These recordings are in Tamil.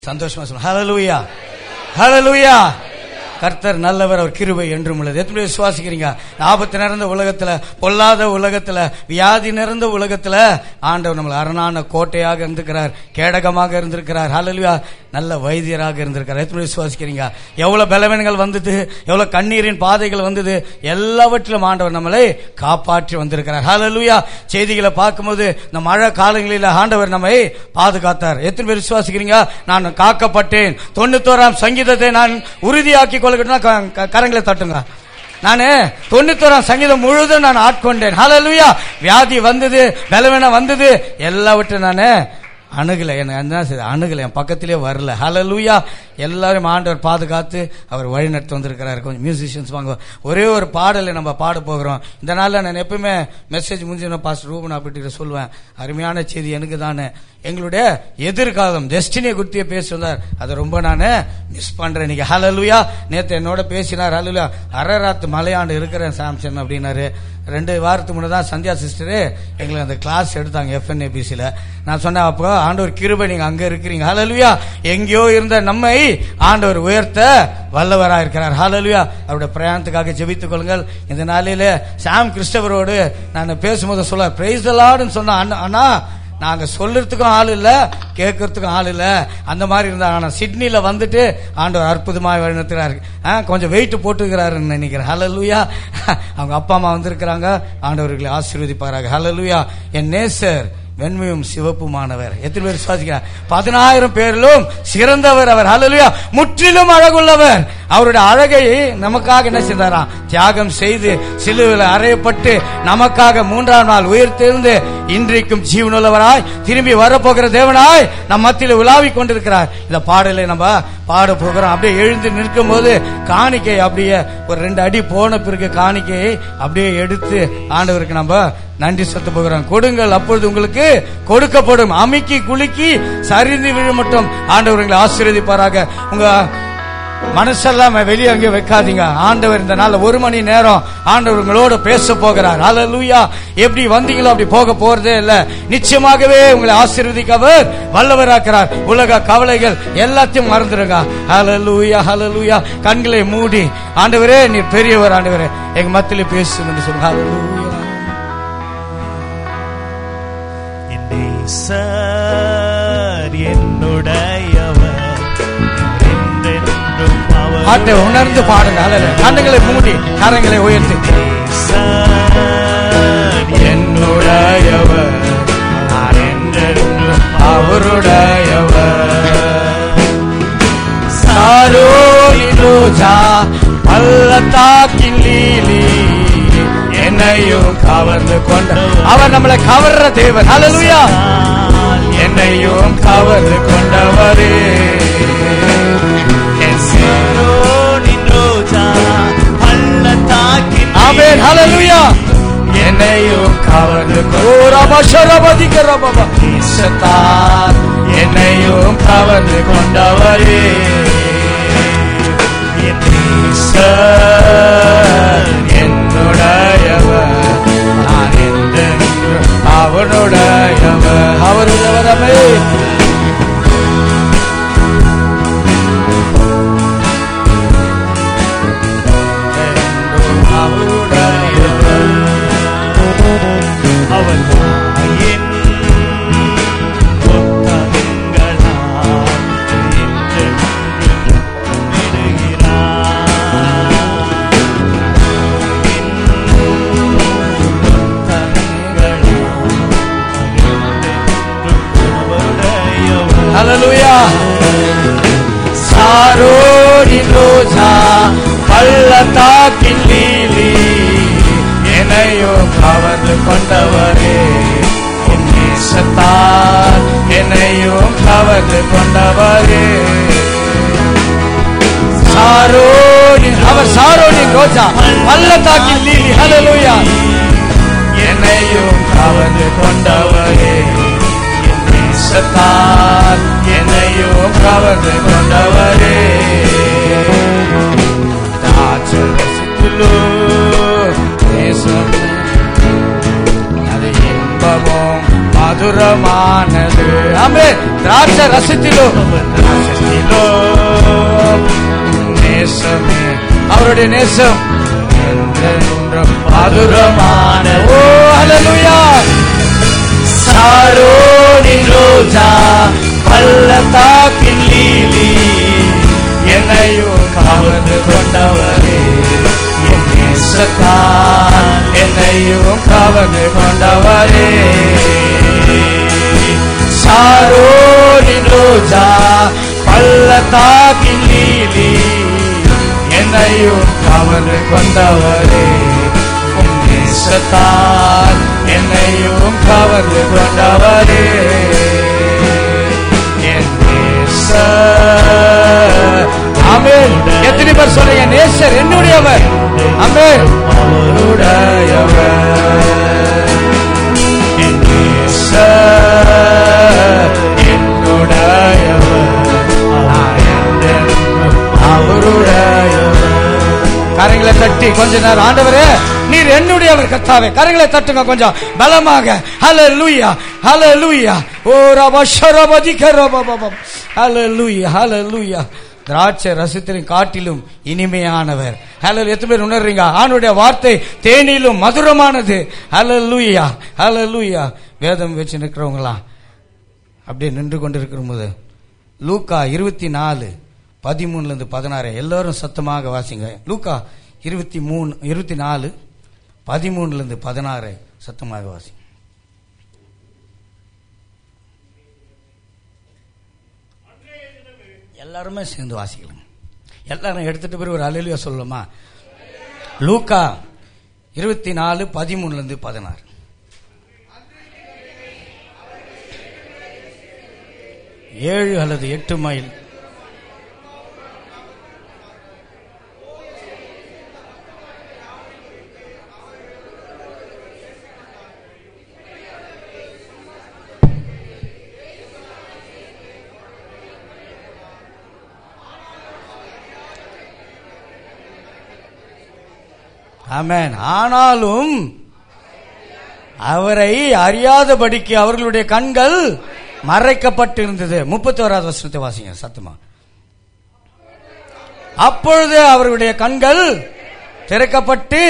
சந்தோஷமா சொல்லுங்க ஹalleluya ஹalleluya கர்த்தர் நல்லவர் அவர் கிருபை என்றும் உள்ளது எத்தனை விசுவாசிக்கிறீங்க ஆபத்து நிறைந்த உலகத்துல பொல்லாத உலகத்துல வியாதி நிறைந்த உலகத்துல ஆண்டவர் நம்மளை அரணான கோட்டையாக இருந்திருக்கிறார் கேடகமாக இருந்திருக்கிறார் ஹalleluya நல்ல வைத்தியராக இருந்திருக்கிறார் எத்தனை விசுவாசிக்கிறீங்க எவ்வளவு பலவீனங்கள் வந்தது எவ்வளவு கண்ணீரின் பாதைகள் வந்தது எல்லாவற்றிலும் ஆண்டவர் நம்மளை காப்பாற்றி வந்திருக்கிறார் ஹalleluya செய்திகளை பார்க்கும்போது இந்த மழை காலங்களில் ஆண்டவர் நம்மை பாதுகாத்தார் எத்தனை பேர் விசுவாசிக்கிறீங்க நான் காக்கப்பட்டேன் தொண்ணூத்தோராம் சங்கீதத்தை நான் உறுதியாக்கி கொள்ளக்கட்டும்னா க- க- கரங்களை தட்டுங்க நானு தொண்ணூத்தோராம் சங்கீதம் முழுதும் நான் ஆட்கொண்டேன் ஹalleluya வியாதி வந்தது பலவீனம் வந்தது எல்லாவற்றையும் நான் அணுகல என்ன என்ன செய்யுது? அணுகல என் பக்கத்திலே வரல ஹalleluya எல்லாரும் ஆண்டவர் பாதுகாத்து அவர் வழி நடத்தி வந்திருக்கிறார் கொஞ்சம் மியூசிஷியன்ஸ் வாங்க ஒரே ஒரு பாடலை நம்ம பாட போகிறோம் இந்த நாள்ல நான் எப்பவுமே மெசேஜ் முடிஞ்சு பாஸ்டர் ரூபன் அப்படிங்கிற சொல்லுவேன் அருமையான செய்தி எனக்கு தானே எங்களுடைய எதிர்காலம் டெஸ்டினியை குறித்து பேசுவார் அதை ரொம்ப நான் மிஸ் பண்றேன் இன்னைக்கு ஹalleluya நேத்து என்னோட பேசினார் ஹalleluya அரராத்து மலையாண்டு இருக்கிறேன் சாம்சன் அப்படின்னாரு ரெண்டு வாரத்துக்கு முன்னே தான் சந்தியா சிஸ்டரு எங்களுக்கு அந்த கிளாஸ் எடுத்தாங்க எஃப்என்ஏபிசியில் நான் சொன்னேன் அப்போ ஆண்டவர் கிருபை நீங்க அங்க இருக்கிறீங்க ஹalleluya எங்கேயோ இருந்த நம்மை ஆண்டவர் உயர்த்த வல்லவரா இருக்கிறார் ஹalleluya அவருடைய பிரயாணத்துக்காக ஜெபித்துக் கொள்ளுங்கள் இந்த நாளிலே சாம் கிறிஸ்டவரோடு நான் பேசும்போது சொல்ல பிரைஸ் லார்ட்னு சொன்ன அண்ணா- அண்ணா நாங்க சொல்றதுக்கும் ஆள் இல்ல கேட்கறதுக்கும் ஆள் இல்ல அந்த மாதிரி இருந்தா ஆனா சிட்னில வந்துட்டு ஆண்டவர் அற்புதமாக வழிநடத்துறாரு ஆ, கொஞ்சம் வெயிட் போட்டுக்கிறாருன்னு நினைக்கிறேன் ஹalleluya அவங்க அப்பா அம்மா வந்திருக்கிறாங்க ஆண்டவர்களை ஆசீர்வதிப்பாராக ஹalleluya என் நேசர் வெண்மையும் சிவப்புமானவர் எத்தனை பேர் விசுவாசிக்கிறார் பதினாயிரம் பேரிலும் சிறந்தவர் அவர் ஹalleluya முற்றிலும் அழகுள்ளவர் அவருடைய அழகை நமக்காக என்ன செய்தாராம் தியாகம் செய்து சிலுவையில் அறையப்பட்டு நமக்காக மூன்றாம் நாள் உயிர்த்தெழுந்து இன்றைக்கும் ஜீவனுள்ளவராய் திரும்பி வரப்போகிற தேவனாய் நம் மத்தியில் உலாவிக் கொண்டிருக்கிறார் இந்த பாடலை நம்ம பாட போகிறோம் அப்படியே எழுந்து நிற்கும் போது காணிக்கை அப்படியே ஒரு ரெண்டு அடி போன பிறகு காணிக்கையை அப்படியே எடுத்து ஆண்டவருக்கு நம்ம நன்றி செலுத்த போகிறோம் கொடுங்கள் அப்பொழுது உங்களுக்கு கொடுக்கப்படும் அமுக்கி குலுக்கி சரிந்து விழ மட்டும் ஆண்டவர் உங்களை ஆசீர்வதிப்பாராக உங்க மனசெல்லாம் வெளியே அங்கே வைக்காதீங்க ஆண்டவர் இந்த நாள்ல ஒரு மணி நேரம் ஆண்டவர் உங்களோட பேச போகிறார் ஹalleluya எப்படி வந்தீங்களோ அப்படி போக போறதே இல்ல நிச்சயமாகவே உங்களை ஆசீர்வதிக்க அவர் வல்லவராக்கிறார் உலக கவலைகள் எல்லாத்தையும் மறந்துடுங்க ஹalleluya ஹalleluya கண்களை மூடி ஆண்டவரே நீர் பெரியவர் ஆண்டவரே எங்க மத்தியில பேசும் என்று சொல்லுங்க ஹalleluya என் நேசர் என்னுடையவர் என்றென்றும் அவர் பாட்டை உணர்ந்து பாடுங்க ஹalleluya கண்களை மூடி கரங்களை உயர்த்தி நேசர் என்னுடையவர் நான் என்றென்றும் அவருடையவர் சாரோனி ரோஜா பள்ளத்தாக்கின் லீலி என்னையும் கவர்ந்து கொண்ட அவர் நம்மளை கவர்ற தேவன் ஹalleluya என்னையும் கவர்ந்து கொண்டவரே என் சாரோனின் ரோஜா பள்ளத்தாக்கின் ஆமென் ஹalleluya என்னையும் கவர்ந்து கோரபஷரபதிகரபப ஈசத்தார் என்னையும் கவர்ந்து கொண்டவரே என் ஈசர் என்னுடையவர் நான் என்றென்றும் அவனுடையவர் அவருடையவரமே என்றும் அவருடையவர் அவன் வாயின் புத்தகங்களால் என்றென்றும் விடுகிறார். வாயின் புத்தகங்களால் என்றென்றும் அவருடையவர். ஹalleluya சாரோடி ரோஜா பள்ளத்தாக்கின் லீலி என்னையும் கவர்ந்து கொண்டவரே என் நேசத்தால் என்னையும் கவர்ந்து கொண்டவரே சாரோடி அவர் சாரோடி ரோஜா பள்ளத்தாக்கின் லீலி ஹalleluya என்னையும் கவர்ந்து கொண்டவரே என் நேசத்தால் என்னையும் கவர்ந்து கொண்டவரே தாட்சரசித்துள்ளோ தேசம் அது இன்பமும் மதுரமானது ஆமே திராட்சை ரசத்திலும் ரசத்திலும் நேசமே அவருடைய நேசம் என்றென்றும் மதுரமான ஓ ஹalleluya சாரோனின் ரோஜா பள்ளத்தாக்கின் லீலி என்னையும் கவர்ந்து கொண்டவரே என் நேசத்தால் என்னையும் கவர்ந்து கொண்டவரே சாரோனின் ரோஜா பள்ளத்தாக்கின் லீலி என்னையும் கவர்ந்து கொண்டவரே உம் நேசத்தால் என்னையும் கவர்ந்து கொண்டவரே என் நேசர் ஆமென் எத்தனை பேர் சொல்றீங்க நேசர் என்னுடையவர் ஆமென் அவருடையவர் என் நேசர் என்னுடையவர் நான் என்றென்றும் அவருடையவர் கரங்களை தட்டி கொஞ்ச நேரம் ஆண்டவரே நீர் என்னுடையவர் கத்தாவே கரங்களை தட்டுங்க கொஞ்சம் பலமாக ஹல லூயா ஹல லூயா ஓ ரபா ஷரபதி கரபபம் ஹல லூயா ஹல லூயா திராட்சை ரசத்தின் காட்டிலும் இனிமையானவர் ஹலோ எத்தனை பேர் உணர்றீங்க ஆணுடைய வார்த்தை தேனிலும் மதுரமானது ஹல லூயா ஹல லூயா வேதம் வச்சு நிற்கிறவங்களா அப்படியே நின்று கொண்டிருக்கிற போது லூக்கா இருபத்தி நாலு பதிமூணுல இருந்து பதினாறு எல்லாரும் சத்தமாக வாசிங்க லூக்கா இருபத்தி மூணு இருபத்தி நாலு பதிமூணுல இருந்து பதினாறு சத்தமாக வாசிங்க எல்லாருமே சேர்ந்து வாசிக்கலாம் எல்லாரும் எடுத்துட்டு போய் ஒரு அலையிலியா சொல்லலாமா லூக்கா இருபத்தி நாலு பதிமூணுல இருந்து பதினாறு ஏழு அல்லது எட்டு மைல் ஆமென் ஆனாலும் அவரை அறியாதபடிக்கு அவர்களுடைய கண்கள் மறைக்கப்பட்டிருந்தது முப்பத்தி ஓராவது வருஷத்தை வாசிங்க சத்தமா அப்பொழுது அவர்களுடைய கண்கள் திறக்கப்பட்டு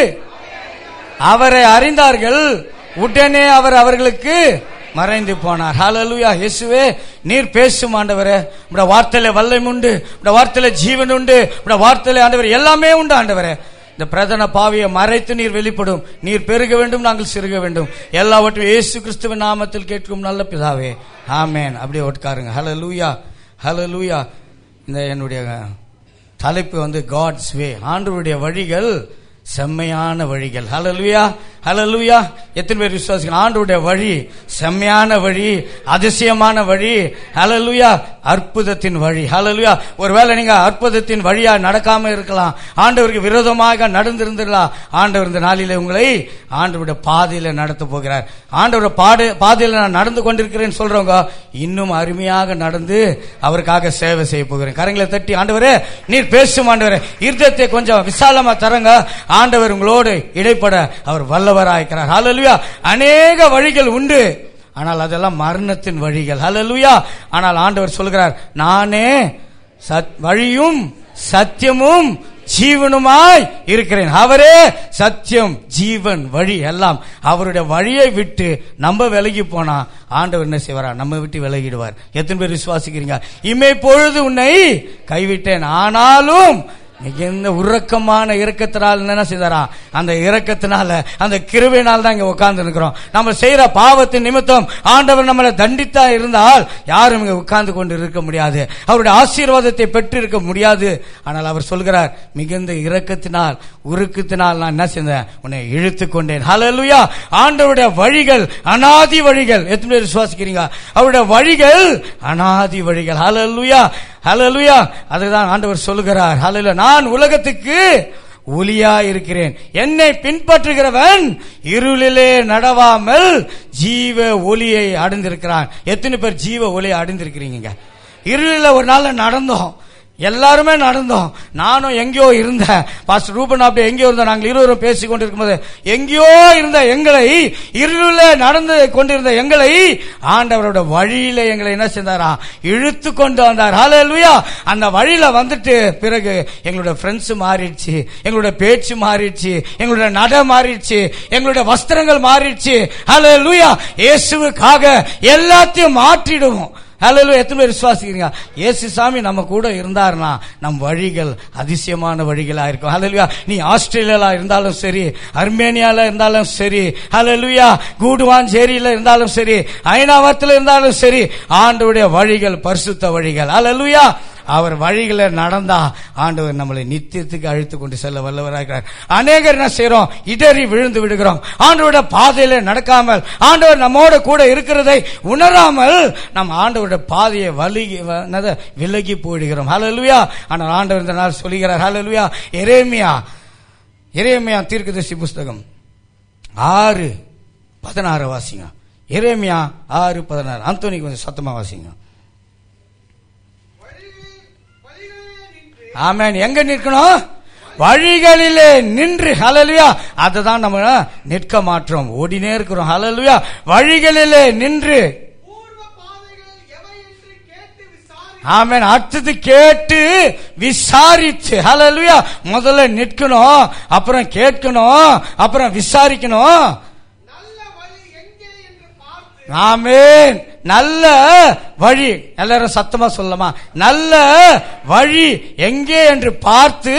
அவரை அறிந்தார்கள் உடனே அவர் அவர்களுக்கு மறைந்து போனார் ஹalleluya இயேசுவே நீர் பேசும் ஆண்டவரே உம்முடைய வார்த்தையில வல்லமை உண்டு உம்முடைய வார்த்தையில ஜீவன் உண்டு உம்முடைய வார்த்தையில ஆண்டவர் எல்லாமே உண்டு ஆண்டவரே இந்த பிரதன பாவியை மறைத்து நீர் வெளிப்படும் நீர் பெருக வேண்டும் நாங்கள் சிறுக வேண்டும் எல்லாவற்றையும் இயேசு கிறிஸ்துவின் நாமத்தில் கேட்கும் நல்ல பிதாவே ஆமென் அப்படியே உட்காருங்க ஹalleluya ஹalleluya இந்த என்னுடைய தலைப்பு வந்து காட்ஸ் வே ஆண்டவருடைய வழிகள் செம்மையான வழிகள் ஹalleluya ஹalleluya எத்தனை பேர் விசுவாசிகள் ஆண்டவருடைய வழி செம்மையான வழி அதிசயமான வழி ஹalleluya அற்புதத்தின் வழி ஹalleluya ஒருவேளை நீங்க அற்புதத்தின் வழியா நடக்காம இருக்கலாம் ஆண்டவருக்கு விரோதமாக நடந்திருந்திரலாம் ஆண்டவர் இந்த நாளிலே உங்களை ஆண்டவருடைய பாதையில நடத்த போகிறார் ஆண்டவருடைய பாடு பாதையில நான் நடந்து கொண்டிருக்கிறேன்னு சொல்றவங்க இன்னும் அருமையாக நடந்து அவருக்காக சேவை செய்ய போகிறேன் கரங்களை தட்டி ஆண்டவரே நீர் பேசும் ஆண்டவரே இருதயத்தை கொஞ்சம் விசாலமா தரங்க ஆண்டவர் உங்களோடு இடைப்பட அவர் வல்லவராயிருக்கிறார் ஹalleluya அநேக வழிகள் உண்டு ஆனால் அதெல்லாம் மரணத்தின் வழிகள் ஹalleluya ஆனால் ஆண்டவர் சொல்கிறார் நானே சத் வழியும் சத்தியமும் ஜீவனுமாய் இருக்கிறேன் அவரே சத்தியம் ஜீவன் வழி எல்லாம் அவருடைய வழியை விட்டு நம்ம விலகி போனா ஆண்டவர் என்ன செய்வாரா நம்ம விட்டு விலகிடுவார் எத்தனை பேர் விசுவாசிக்கிறீங்க இமை பொழுது உன்னை கைவிட்டேன் ஆனாலும் மிகுந்த உறக்கமான இரக்கத்தினால் என்ன செய்தாரா அந்த இரக்கத்தினால அந்த கிருவினால் தான் இங்க உட்கார்ந்து இருக்கிறோம் நம்ம செய்யற பாவத்தின் நிமித்தம் ஆண்டவர் நம்மளை தண்டித்தா இருந்தால் யாரும் இங்க உட்கார்ந்து கொண்டு இருக்க முடியாது அவருடைய ஆசீர்வாதத்தை பெற்று இருக்க முடியாது ஆனால் அவர் சொல்கிறார் மிகுந்த இரக்கத்தினால் உருக்கத்தினால் நான் என்ன செய்தேன் உன்னை இழுத்து கொண்டேன் ஹalleluya ஆண்டவருடைய வழிகள் அனாதி வழிகள் எத்தனை பேர் விசுவாசிக்கிறீங்க அவருடைய வழிகள் அனாதி வழிகள் ஹalleluya ஹalleluya அதுதான் ஆண்டவர் சொல்லுகிறார் ஹalleluya நான் உலகத்துக்கு ஒளியா இருக்கிறேன் என்னை பின்பற்றுகிறவன் இருளிலே நடவாமல் ஜீவ ஒளியை அடைந்திருக்கிறான் எத்தனை பேர் ஜீவ ஒளியை அடைந்திருக்கிறீங்க இருளில ஒரு நாள்ல நடந்தோம் எல்லாருமே நடந்தோம் நானும் எங்கேயோ இருந்தேன் பாஸ்டர் ரூபன் அப்படி எங்கேயோ இருந்தோம் நாங்கள் இருவரும் பேசி கொண்டிருக்கும்போது எங்கேயோ இருந்த எங்களை இருள நடந்து கொண்டிருந்த எங்களை ஆண்டவரோட வழியில எங்களை என்ன செஞ்சாரா இழுத்து கொண்டு வந்தார் ஹalleluya அந்த வழியில வந்துட்டு பிறகு எங்களுடைய ஃப்ரெண்ட்ஸ் மாறிடுச்சு எங்களுடைய பேச்சு மாறிடுச்சு எங்களுடைய நட மாறிடுச்சு எங்களுடைய வஸ்திரங்கள் மாறிடுச்சு ஹalleluya இயேசுவுக்காக எல்லாத்தையும் மாற்றிடுவோம் ஹalleluya எத்தனை பேர் விசுவாசிக்கிறீங்க இயேசு சாமி நம்ம கூட இருந்தாருன்னா நம் வழிகள் அதிசயமான வழிகளா இருக்கும் ஹalleluya நீ ஆஸ்திரேலியால இருந்தாலும் சரி அர்மேனியால இருந்தாலும் சரி ஹalleluya கூடுவாஞ்சேரியில இருந்தாலும் சரி ஐநாவரத்தில் இருந்தாலும் சரி ஆண்டவருடைய வழிகள் பரிசுத்த வழிகள் ஹalleluya அவர் வழிகளை நடந்தா ஆண்டவர் நம்மளை நித்தியத்துக்கு அழைத்து கொண்டு செல்ல வல்லவராகிறார் அநேகர் என்ன செய்றோம் இடறி விழுந்து விடுகிறோம் ஆண்டவருடைய பாதையில நடக்காமல் ஆண்டவர் நம்மோட கூட இருக்கிறதை உணராமல் நம் ஆண்டவருடைய பாதையை வலிகி வ- என்னது, விலகி போயிடுகிறோம் ஹalleluya ஆனால் ஆண்டவர் இந்த நாள் சொல்லுகிறார் ஹalleluya எரேமியா எரேமியா தீர்க்கதரிசி புஸ்தகம் ஆறு பதினாறு வாசிங்க எரேமியா ஆறு பதினாறு அந்தோனிக்கு கொஞ்சம் சத்தமா வாசிங்க ஆமென் எங்க நிற்கணும் வழிகளிலே நின்று ஹalleluya அதுதான் நம்ம நிற்க மாற்றோம் ஓடினே இருக்கிறோம் ஹalleluya வழிகளிலே நின்று பூர்வ பாதைகள் எவை என்று கேட்டு விசாரி ஆமென் அடுத்தது கேட்டு விசாரிச்சு ஹalleluya முதல்ல நிற்கணும் அப்புறம் கேட்கணும் அப்புறம் விசாரிக்கணும் நல்ல வழி எங்கே என்று பார்த்து ஆமென் நல்ல வழி எல்லாரும் சத்தமா சொல்லமா நல்ல வழி எங்கே என்று பார்த்து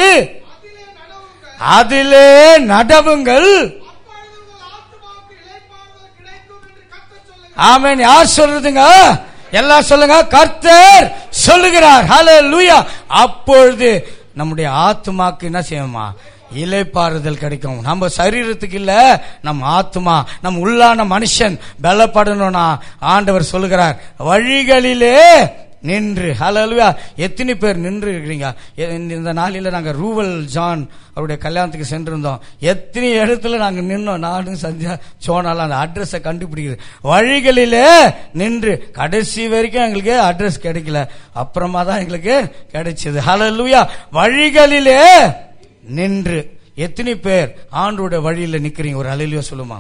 அதிலே அதிலே நடவுங்கள் நடவுங்கள் அப்பொழுது உங்கள் ஆத்துமாவுக்கு இளைப்பாறுதல் கிடைக்கும் என்று கர்த்தர் சொல்லுகிறார் ஆமென் யார் சொல்றதுங்க எல்லாம் சொல்லுங்க கர்த்தர் சொல்லுகிறார் ஹalleluya அப்பொழுது நம்முடைய ஆத்துமாக்கு என்ன செய்யுமா இலைப்பாறுதல் கிடைக்கும் நம்ம சரீரத்துக்கு இல்ல நம்ம ஆத்துமா நம்ம உள்ளான மனுஷன் பலப்படணும்னா ஆண்டவர் சொல்லுகிறார் வழிகளிலே நின்று ஹalleluya எத்தனை பேர் நின்று இருக்கிறீங்க எ- இந்த நாளில நாங்க ரூவல் ஜான் அவருடைய கல்யாணத்துக்கு சென்றிருந்தோம் எத்தனை இடத்துல நாங்க நின்னோம் நானும் சந்தியா சோனால அந்த அட்ரஸை கண்டுபிடிக்கிறது வழிகளிலே நின்று கடைசி வரைக்கும் எங்களுக்கு அட்ரஸ் கிடைக்கல அப்புறமா தான் எங்களுக்கு கிடைச்சது ஹalleluya வழிகளிலே நின்று எத்தனை பேர் ஆண்டோட வழியில நிக்கிறீங்க ஒரு அலையிலயோ சொல்லுமா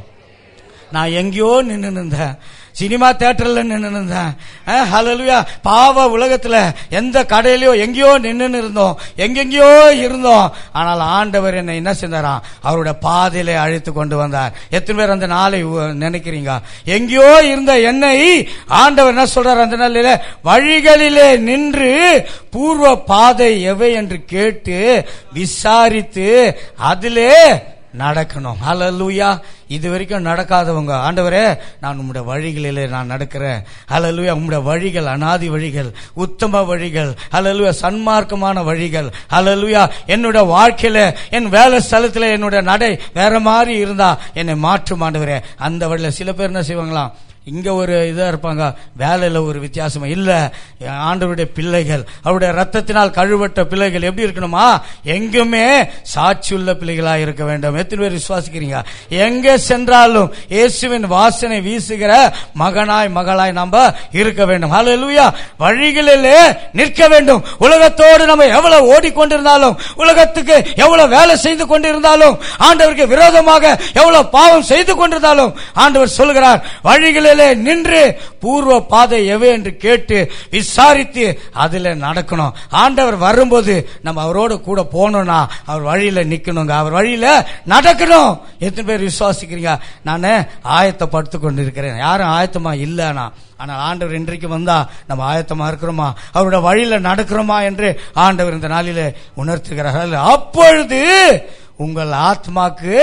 நான் எங்கேயோ நின்று இருந்தேன் சினிமா தியேட்டர்ல நின்று இருந்தேன் அஹ், ஹalleluya பாவ உலகத்துல எந்த கடையிலயோ எங்கேயோ நின்று இருந்தோம் எங்கெங்கேயோ இருந்தோம் ஆனால் ஆண்டவர் என்னை என்ன செஞ்சாராம் அவருடைய பாதையிலே அழைத்து கொண்டு வந்தார் எத்தனை பேர் அந்த நாளை உ- நினைக்கிறீங்க எங்கேயோ இருந்த என்னை ஆண்டவர் என்ன சொல்றார் அந்த நாளிலே வழிகளிலே நின்று பூர்வ பாதை எவை என்று கேட்டு விசாரித்து அதிலே நடக்கணும் ஹalleluya இது வரைக்கும் நடக்காதவங்க ஆண்டவரே நான் உம்முடைய வழிகளிலே நான் நடக்கிறேன் ஹalleluya உம்முடைய வழிகள் அனாதி வழிகள் உத்தம வழிகள் ஹalleluya சன்மார்க்கமான வழிகள் ஹalleluya என்னோட வாழ்க்கையில என் வேலை ஸ்தலத்துல என்னோட நடை வேற மாதிரி இருந்தா என்னை மாற்றும் ஆண்டவரே அந்த வழியில சில பேர் என்ன செய்வாங்களாம் இங்க ஒரு இதா இருப்பாங்க வேலையில ஒரு வித்தியாசமா இல்ல ஆண்டவருடைய பிள்ளைகள் அவருடைய ரத்தத்தினால் கழுவட்ட பிள்ளைகள் எப்படி இருக்கணுமா எங்குமே சாட்சியுள்ள பிள்ளைகளா இருக்க வேண்டும் எத்தனை பேர் விசுவாசிக்கிறீங்க எங்க சென்றாலும் இயேசுவின் வாசனை வீசுகிற மகனாய் மகளாய் நாம இருக்க வேண்டும் ஹalleluya வழிகளிலே நிற்க வேண்டும் உலகத்தோடு நம்ம எவ்வளவு ஓடிக்கொண்டிருந்தாலும் உலகத்துக்கு எவ்வளவு வேலை செய்து கொண்டிருந்தாலும் ஆண்டவருக்கு விரோதமாக எவ்வளவு பாவம் செய்து கொண்டிருந்தாலும் ஆண்டவர் சொல்கிறார் வழிகளிலே நின்று பூர்வ பாதை எவை என்று கேட்டு விசாரித்து அதில் நடக்கணும் ஆண்டவர் வரும்போது நம்ம அவரோட கூட போகணும்னா அவர் வழியில நிக்கணுங்க அவர் வழியில நடக்கணும் எத்தனை பேர் விசுவாசிக்கிறீங்க நான் ஆயத்தப்படுத்து கொண்டு இருக்கிறேன் யாரும் ஆயத்தமா இல்லைனா ஆனால் ஆண்டவர் இன்றைக்கு வந்தா நம்ம ஆயத்தமா இருக்கிறோமா அவரோட வழியில நடக்கிறோமா என்று ஆண்டவர் இந்த நாளிலே உணர்த்துகிறார் அப்பொழுது உங்கள் ஆத்மாக்கு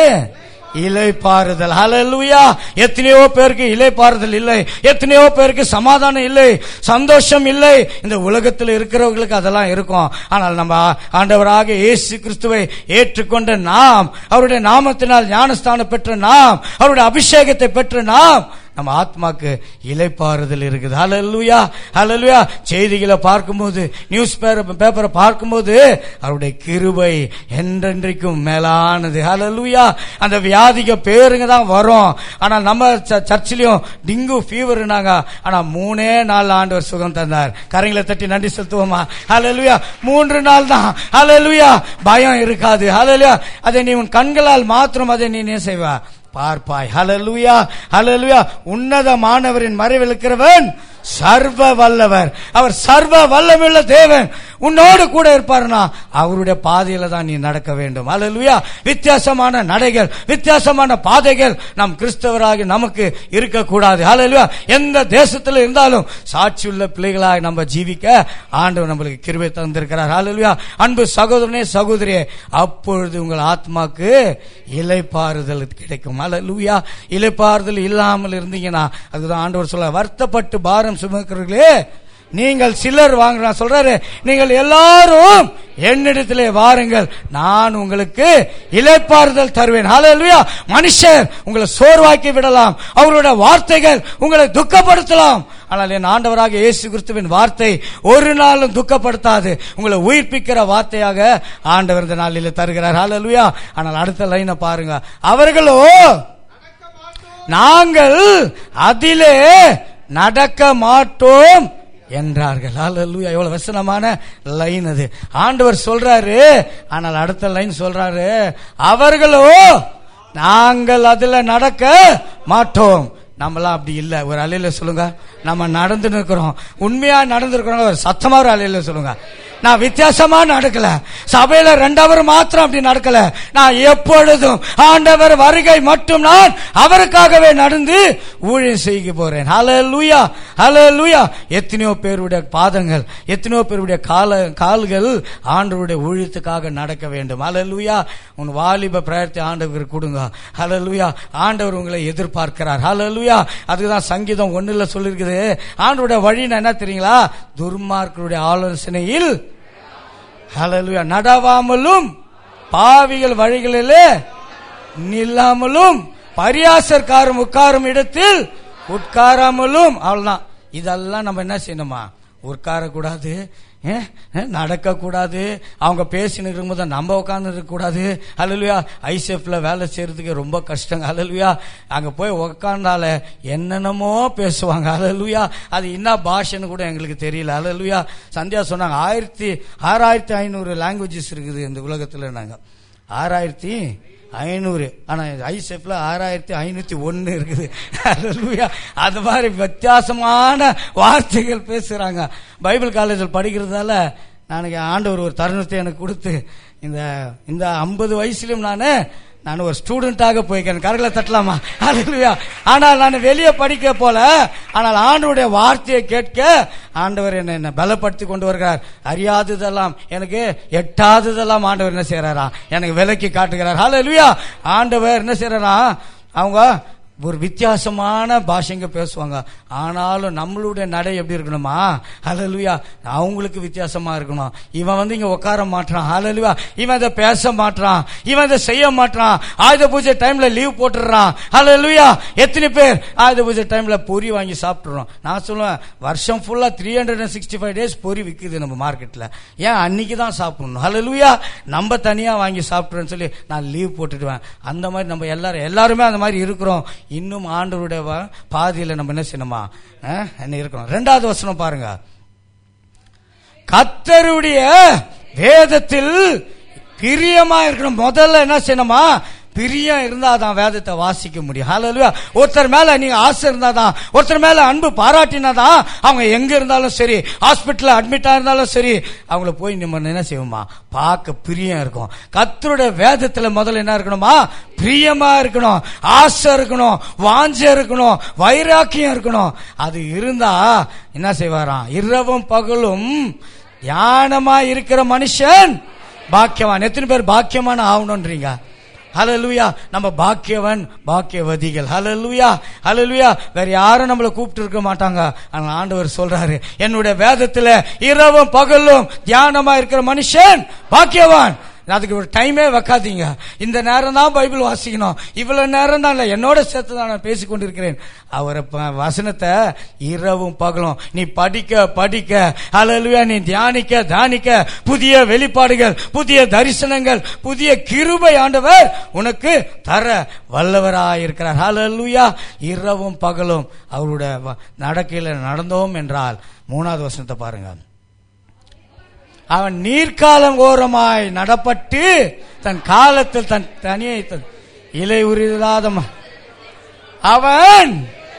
இலைப்பாறுதல் ஹalleluya எத்தனையோ பேருக்கு இலைப்பாறுதல் இல்லை எத்தனையோ பேருக்கு சமாதானம் இல்லை சந்தோஷம் இல்லை இந்த உலகத்தில் இருக்கிறவங்களுக்கு அதெல்லாம் இருக்கும் ஆனால் நம்ம ஆண்டவராக இயேசு கிறிஸ்துவை ஏற்றுக்கொண்ட நாம் அவருடைய நாமத்தினால் ஞானஸ்தானம் பெற்ற நாம் அவருடைய அபிஷேகத்தை பெற்ற நாம் நம்ம ஆத்மாக்கு இலைப்பாறுதல் இருக்குது ஹalleluya ஹalleluya செய்திகளை பார்க்கும்போது நியூஸ் பேப்பரை பார்க்கும்போது அவருடைய கிருபை என்றென்றைக்கும் மேலானது ஹalleluya அந்த வியாதிக்கு பேருங்க தான் வரும் ஆனா நம்ம ச- சர்ச்சிலையும் டிங்கு ஃபீவர்னாங்க ஆனா மூணே நாள் ஆண்டவர் சுகம் தந்தார் கரங்களை தட்டி நன்றி செலுத்துவோமா ஹalleluya மூன்று நாள் தான் ஹalleluya பயம் இருக்காது ஹalleluya அதை நீ உன் கண்களால் மாத்திரம் அதை நீ என்ன செய்வா பார்ப்பாய் ஹalleluya ஹalleluya உன்னதமானவரின் மறைவில் இருக்கிறவன் சர்வ வல்லவர் அவர் சர்வ வல்லமுள்ள தேவன் உன்னோடு கூட இருப்பாருனா அவருடைய பாதையில தான் நீ நடக்க வேண்டும் ஹalleluya வித்தியாசமான நடைகள் வித்தியாசமான பாதைகள் நம் கிறிஸ்தவராகி நமக்கு இருக்கக்கூடாது ஹalleluya எந்த தேசத்தில் இருந்தாலும் சாட்சியுள்ள பிள்ளைகளாக நம்ம ஜீவிக்க ஆண்டவர் நம்மளுக்கு கிருபை தந்திருக்கிறார் ஹalleluya அன்பு சகோதரனே சகோதரியே அப்பொழுது உங்கள் ஆத்மாக்கு இலைப்பாறுதல் கிடைக்கும் ஹalleluya இலைப்பாறுதல் இல்லாமல் இருந்தீங்கன்னா அதுதான் ஆண்டவர் சொல்ல வருத்தப்பட்டு பாரம் சுமக்கிறீர்களே நீங்கள் சிலர் வாங்க சொல்றாரு நீங்கள் எல்லாரும் என்னிடத்திலே வாருங்கள் நான் உங்களுக்கு இலைப்பாறுதல் தருவேன் ஹalleluya மனுஷர் உங்களை சோர்வாக்கி விடலாம் அவருடைய வார்த்தைகள் உங்களை துக்கப்படுத்தலாம் ஆனால் என் ஆண்டவராக இயேசு கிறிஸ்துவின் வார்த்தை ஒரு நாளும் துக்கப்படுத்தாது உங்களை உயிர்ப்பிக்கிற வார்த்தையாக ஆண்டவர் இந்த நாளில் தருகிறார் ஹalleluya ஆனால் அடுத்த லைனை பாருங்க அவர்களோ நடக்க மாட்டோம் நாங்கள் அதிலே நடக்க மாட்டோம் என்றார்கள் ஹalleluya எவ்வளவு வசனமான லைன் அது ஆண்டவர் சொல்றாரு ஆனால் அடுத்த லைன் சொல்றாரு அவர்களோ நாங்கள் அதுல நடக்க மாட்டோம் நம்மலாம் அப்படி இல்ல ஒரு அலையில சொல்லுங்க நம்ம நடந்து இருக்கிறோம் உண்மையா நடந்திருக்கிறோம் ஒரு சத்தமா ஒரு அலையில சொல்லுங்க நான் வித்தியாசமா நடக்கல சபையில ரெண்டவர் மாத்திரம் அப்படி நடக்கல நான் எப்பொழுதும் ஆண்டவர் வருகை மட்டும் நான் அவருக்காகவே நடந்து ஊழியம் செய்ய போறேன் ஹalleluya ஹalleluya எத்தனையோ பேருடைய பாதங்கள் எத்தனையோ பேருடைய கால கால்கள் ஆண்டவருடைய ஊழியத்துக்காக நடக்க வேண்டும் ஹalleluya உன் வாலிப பிரயத்தை ஆண்டவருக்கு கொடுங்க ஹalleluya ஆண்டவர் உங்களை எதிர்பார்க்கிறார் ஹalleluya அதுக்கு தான் சங்கீதம் ஒண்ணுல சொல்லிருக்குது ஆண்டவருடைய வழின்னா என்ன தெரியுங்களா துர்மார்க்கருடைய ஆலோசனையில் ஹalleluya நடவாமலும் பாவிகள் வழிகளிலே நில்லாமலும் பரியாசற்காரும் உட்காரும் இடத்தில் உட்காராமலும் அவ்வளவுதான் இதெல்லாம் நம்ம என்ன செய்யணுமா உட்காரக்கூடாது நடக்க கூடாது அவங்க பேசின்னு இருக்கும்போது நம்ம உட்கார்ந்து இருக்க கூடாது அலலுயா ஐசெஃப்ல வேலை செய்யறதுக்கு ரொம்ப கஷ்டங்க அலலுயா அங்க போய் உக்காந்தால என்னென்னமோ பேசுவாங்க அலலுயா அது என்ன பாஷைன்னு கூட எங்களுக்கு தெரியல அலலுயா சந்தியா சொன்னாங்க ஆயிரத்தி ஆறாயிரத்தி ஐநூறு லாங்குவேஜஸ் இருக்குது இந்த உலகத்துல நாங்க ஆறாயிரத்தி ஐநூறு ஆனா ஐசெஃப்ல ஆறாயிரத்தி ஐநூத்தி ஒன்னு இருக்குது Hallelujah. அது மாதிரி வித்தியாசமான வார்த்தைகள் பேசுறாங்க பைபிள் காலேஜில் படிக்கிறதால நாளைக்கு ஆண்டவர் ஒரு தருணத்தை எனக்கு கொடுத்து இந்த இந்த ஐம்பது வயசுலயும் நானு நான் ஒரு ஸ்டூடெண்டாக போய்க்கிறேன் கரங்களை தட்டலாமா Hallelujah. ஆனால் நான் வெளியே படிக்க போல ஆனால் ஆண்டவருடைய வார்த்தையை கேட்க ஆண்டவர் என்ன என்ன பலப்படுத்தி கொண்டு வருகிறார் அறியாததெல்லாம் எனக்கு எட்டாததெல்லாம் ஆண்டவர் என்ன செய்யறாரா எனக்கு விலக்கி காட்டுகிறார் ஹalleluya ஆண்டவர் என்ன செய்யறாரா அவங்க ஒரு வித்தியாசமான பாஷைங்க பேசுவாங்க ஆனாலும் நம்மளுடைய நடை எப்படி இருக்கணுமா ஹalleluya அவங்களுக்கு வித்தியாசமா இருக்கணும் இவன் வந்து இங்க உட்கார மாட்டான் ஹalleluya இவன் இதை பேச மாட்டான் இவன் இதை செய்ய மாட்டான் ஆயுத பூஜை டைம்ல லீவ் போட்டுடுறான் ஹalleluya எத்தனை பேர் ஆயுத பூஜை டைம்ல பொரி வாங்கி சாப்பிட்டுறோம் நான் சொல்லுவேன் வருஷம் ஃபுல்லா three hundred and sixty five days பொரி விக்குது நம்ம மார்க்கெட்ல ஏன் அன்னைக்கு தான் சாப்பிடணும் ஹalleluya நம்ம தனியா வாங்கி சாப்பிட்றோன்னு சொல்லி நான் லீவ் போட்டுடுவேன் அந்த மாதிரி நம்ம எல்லாரும் எல்லாருமே அந்த மாதிரி இருக்கிறோம் இன்னும் ஆண்டவருடைய வ- பாதையில நம்ம என்ன செய்யணுமா அஹ், என்ன இருக்கணும் ரெண்டாவது வசனம் பாருங்க கத்தருடைய வேதத்தில் பிரியமா இருக்கணும் முதல்ல என்ன செய்யணுமா பிரியம் இருந்தா தான் வேதத்தை வாசிக்க முடியும் ஹalleluya ஒருத்தர் மேல நீங்க ஆசை இருந்தாதான் ஒருத்தர் மேல அன்பு பாராட்டினாதான் அவங்க எங்க இருந்தாலும் சரி ஹாஸ்பிட்டல்ல அட்மிட் இருந்தாலும் சரி அவங்கள போய் நம்ம என்ன செய்வோமா பார்க்க பிரியம் இருக்கும் கத்தருடைய வேதத்துல முதல்ல என்ன இருக்கணுமா பிரியமா இருக்கணும் ஆசை இருக்கணும் வாஞ்ச இருக்கணும் வைராக்கியம் இருக்கணும் அது இருந்தா என்ன செய்வாராம் இரவும் பகலும் தியானமா இருக்கிற மனுஷன் பாக்கியவான் எத்தனை பேர் பாக்கியமான ஆகணும்ன்றீங்க ஹalleluya நம்ம பாக்கியவன் பாக்கியவதிகள் ஹalleluya ஹalleluya வேற யாரும் நம்மள கூப்பிட்டு இருக்க மாட்டாங்க ஆனா ஆண்டவர் சொல்றாரு என்னுடைய வேதத்துல இரவும் பகலும் தியானமா இருக்கிற மனுஷன் பாக்கியவான் அதுக்கு ஒரு டைமே வைக்காதீங்க இந்த நேரம் தான் பைபிள் வாசிக்கணும் இவ்வளவு நேரம் தான் இல்ல என்னோட சேர்த்து தான் நான் பேசிக் கொண்டிருக்கிறேன் அவரை ப- வசனத்தை இரவும் பகலும் நீ படிக்க படிக்க அல்லா நீ தியானிக்க தியானிக்க புதிய வெளிப்பாடுகள் புதிய தரிசனங்கள் புதிய கிருபை ஆண்டவர் உனக்கு தர வல்லவராயிருக்கிறார் ஹalleluya இரவும் பகலும் அவருடைய வ- நடக்கையில நடந்தோம் என்றால் மூணாவது வசனத்தை பாருங்க அவன் நீர்க்காலம் ஓரமாய் நடப்பட்டு தன் காலத்தில் தன் தனியை தன் இலை உரிதாத ம- அவன்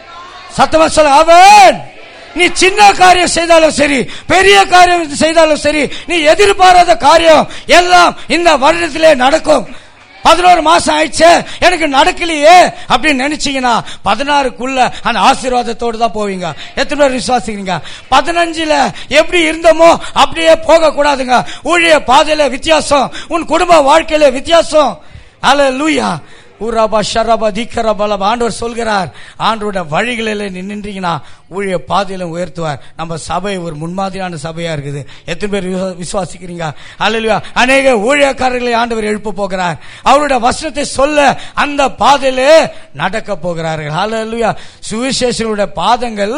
சத்தமா சொல்ல அவன் நீ சின்ன காரியம் செய்தாலும் சரி பெரிய காரியம் செய்தாலும் சரி நீ எதிர்பாராத காரியம் எல்லாம் இந்த வருடத்திலே நடக்கும் பதினோரு மாசம் ஆயிடுச்சு எனக்கு நடக்கலையே அப்படின்னு நினைச்சீங்கன்னா பதினாறுக்குள்ள அந்த ஆசீர்வாதத்தோடு தான் போவீங்க எத்தனை பேர் விசுவாசிக்கிறீங்க பதினஞ்சுல எப்படி இருந்தோமோ அப்படியே போக கூடாதுங்க ஊழிய பாதையில வித்தியாசம் உன் குடும்ப வாழ்க்கையில வித்தியாசம் அல்ல லூயா ஊராபா ஷரபா தீக்கரபலபா ஆண்டவர் சொல்கிறார் ஆண்டவருடைய வழிகளில் நீ நின்றீங்கன்னா ஊழிய பாதையிலும் உயர்த்துவார் நம்ம சபை ஒரு முன்மாதிரியான சபையா இருக்குது எத்தனை பேர் விசுவா- விசுவாசிக்கிறீங்க அல்லா அநேக ஊழியக்காரர்களை ஆண்டவர் எழுப்ப போகிறார் அவருடைய வசனத்தை சொல்ல அந்த பாதையிலே நடக்க போகிறார்கள் அல்லா சுவிசேஷனுடைய பாதங்கள்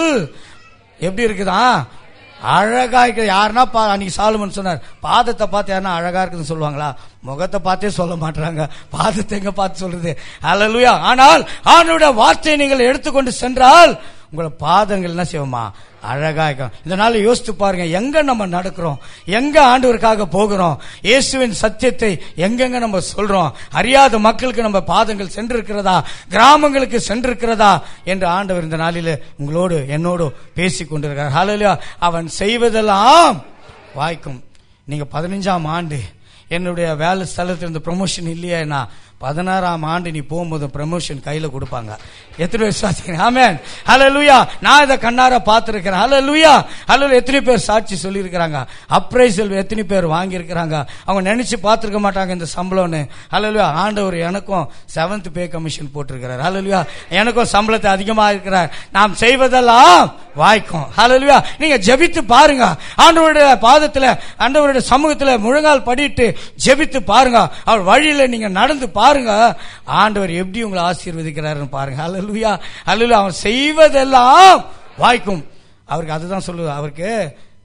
எப்படி இருக்குதா அழகா இருக்கு யாருன்னா பா- அன்னைக்கு சாலுமன் சொன்னார் பாதத்தை பார்த்து யாருன்னா அழகா இருக்குதுன்னு சொல்லுவாங்களா முகத்தை பார்த்தே சொல்ல மாட்டாங்க பாதத்தை எங்க பார்த்து சொல்றது அல்லேலூயா ஆனால் ஆண்டோட வார்த்தையை நீங்கள் எடுத்துக்கொண்டு சென்றால் உங்களோட பாதங்கள் என்ன செய்வோமா அழகா இருக்கும் இதனால யோசித்து பாருங்க எங்க நம்ம நடக்கிறோம் எங்க ஆண்டவருக்காக போகிறோம் இயேசுவின் சத்தியத்தை எங்கெங்க நம்ம சொல்றோம் அறியாத மக்களுக்கு நம்ம பாதங்கள் சென்றிருக்கிறதா கிராமங்களுக்கு சென்றிருக்கிறதா என்று ஆண்டவர் இந்த நாளிலே உங்களோடு என்னோடு பேசிக் கொண்டிருக்கிறார் ஹalleluya அவன் செய்வதெல்லாம் வாய்க்கும் நீங்க பதினஞ்சாம் ஆண்டு என்னுடைய வேலை ஸ்தலத்தில் இருந்த ப்ரொமோஷன் இல்லையா பதினாறாம் ஆண்டு நீ போகும்போது ப்ரமோஷன் கையில கொடுப்பாங்க எத்தனை பேர் விசுவாசிக்கிறீங்க ஆமென் ஹalleluya நான் இதை கண்ணார பார்த்திருக்கிறேன் ஹalleluya ஹalleluya எத்தனை பேர் சாட்சி சொல்லி இருக்கிறாங்க அப்ரைசல் எத்தனை பேர் வாங்கி இருக்கிறாங்க அவங்க நினைச்சு பார்த்திருக்க மாட்டாங்க இந்த சம்பளம்னு ஹalleluya ஆண்டவர் எனக்கும் செவன்த் பே கமிஷன் போட்டிருக்கிறார் ஹalleluya எனக்கும் சம்பளத்தை அதிகமா இருக்கிறார் நாம் செய்வதெல்லாம் வாய்க்கும் ஹalleluya நீங்க ஜெபித்து பாருங்க ஆண்டவருடைய பாதத்துல ஆண்டவருடைய சமூகத்துல முழங்கால் படிட்டு ஜெபித்து பாருங்க அவர் வழியில நீங்க நடந்து பாருங்க ஆண்டவர் எப்படி உங்களை ஆசீர்வதிக்கிறாருன்னு பாருங்க ஹalleluya ஹalleluya அவன் செய்வதெல்லாம் வாய்க்கும் அவருக்கு அதுதான் சொல்லுது அவருக்கு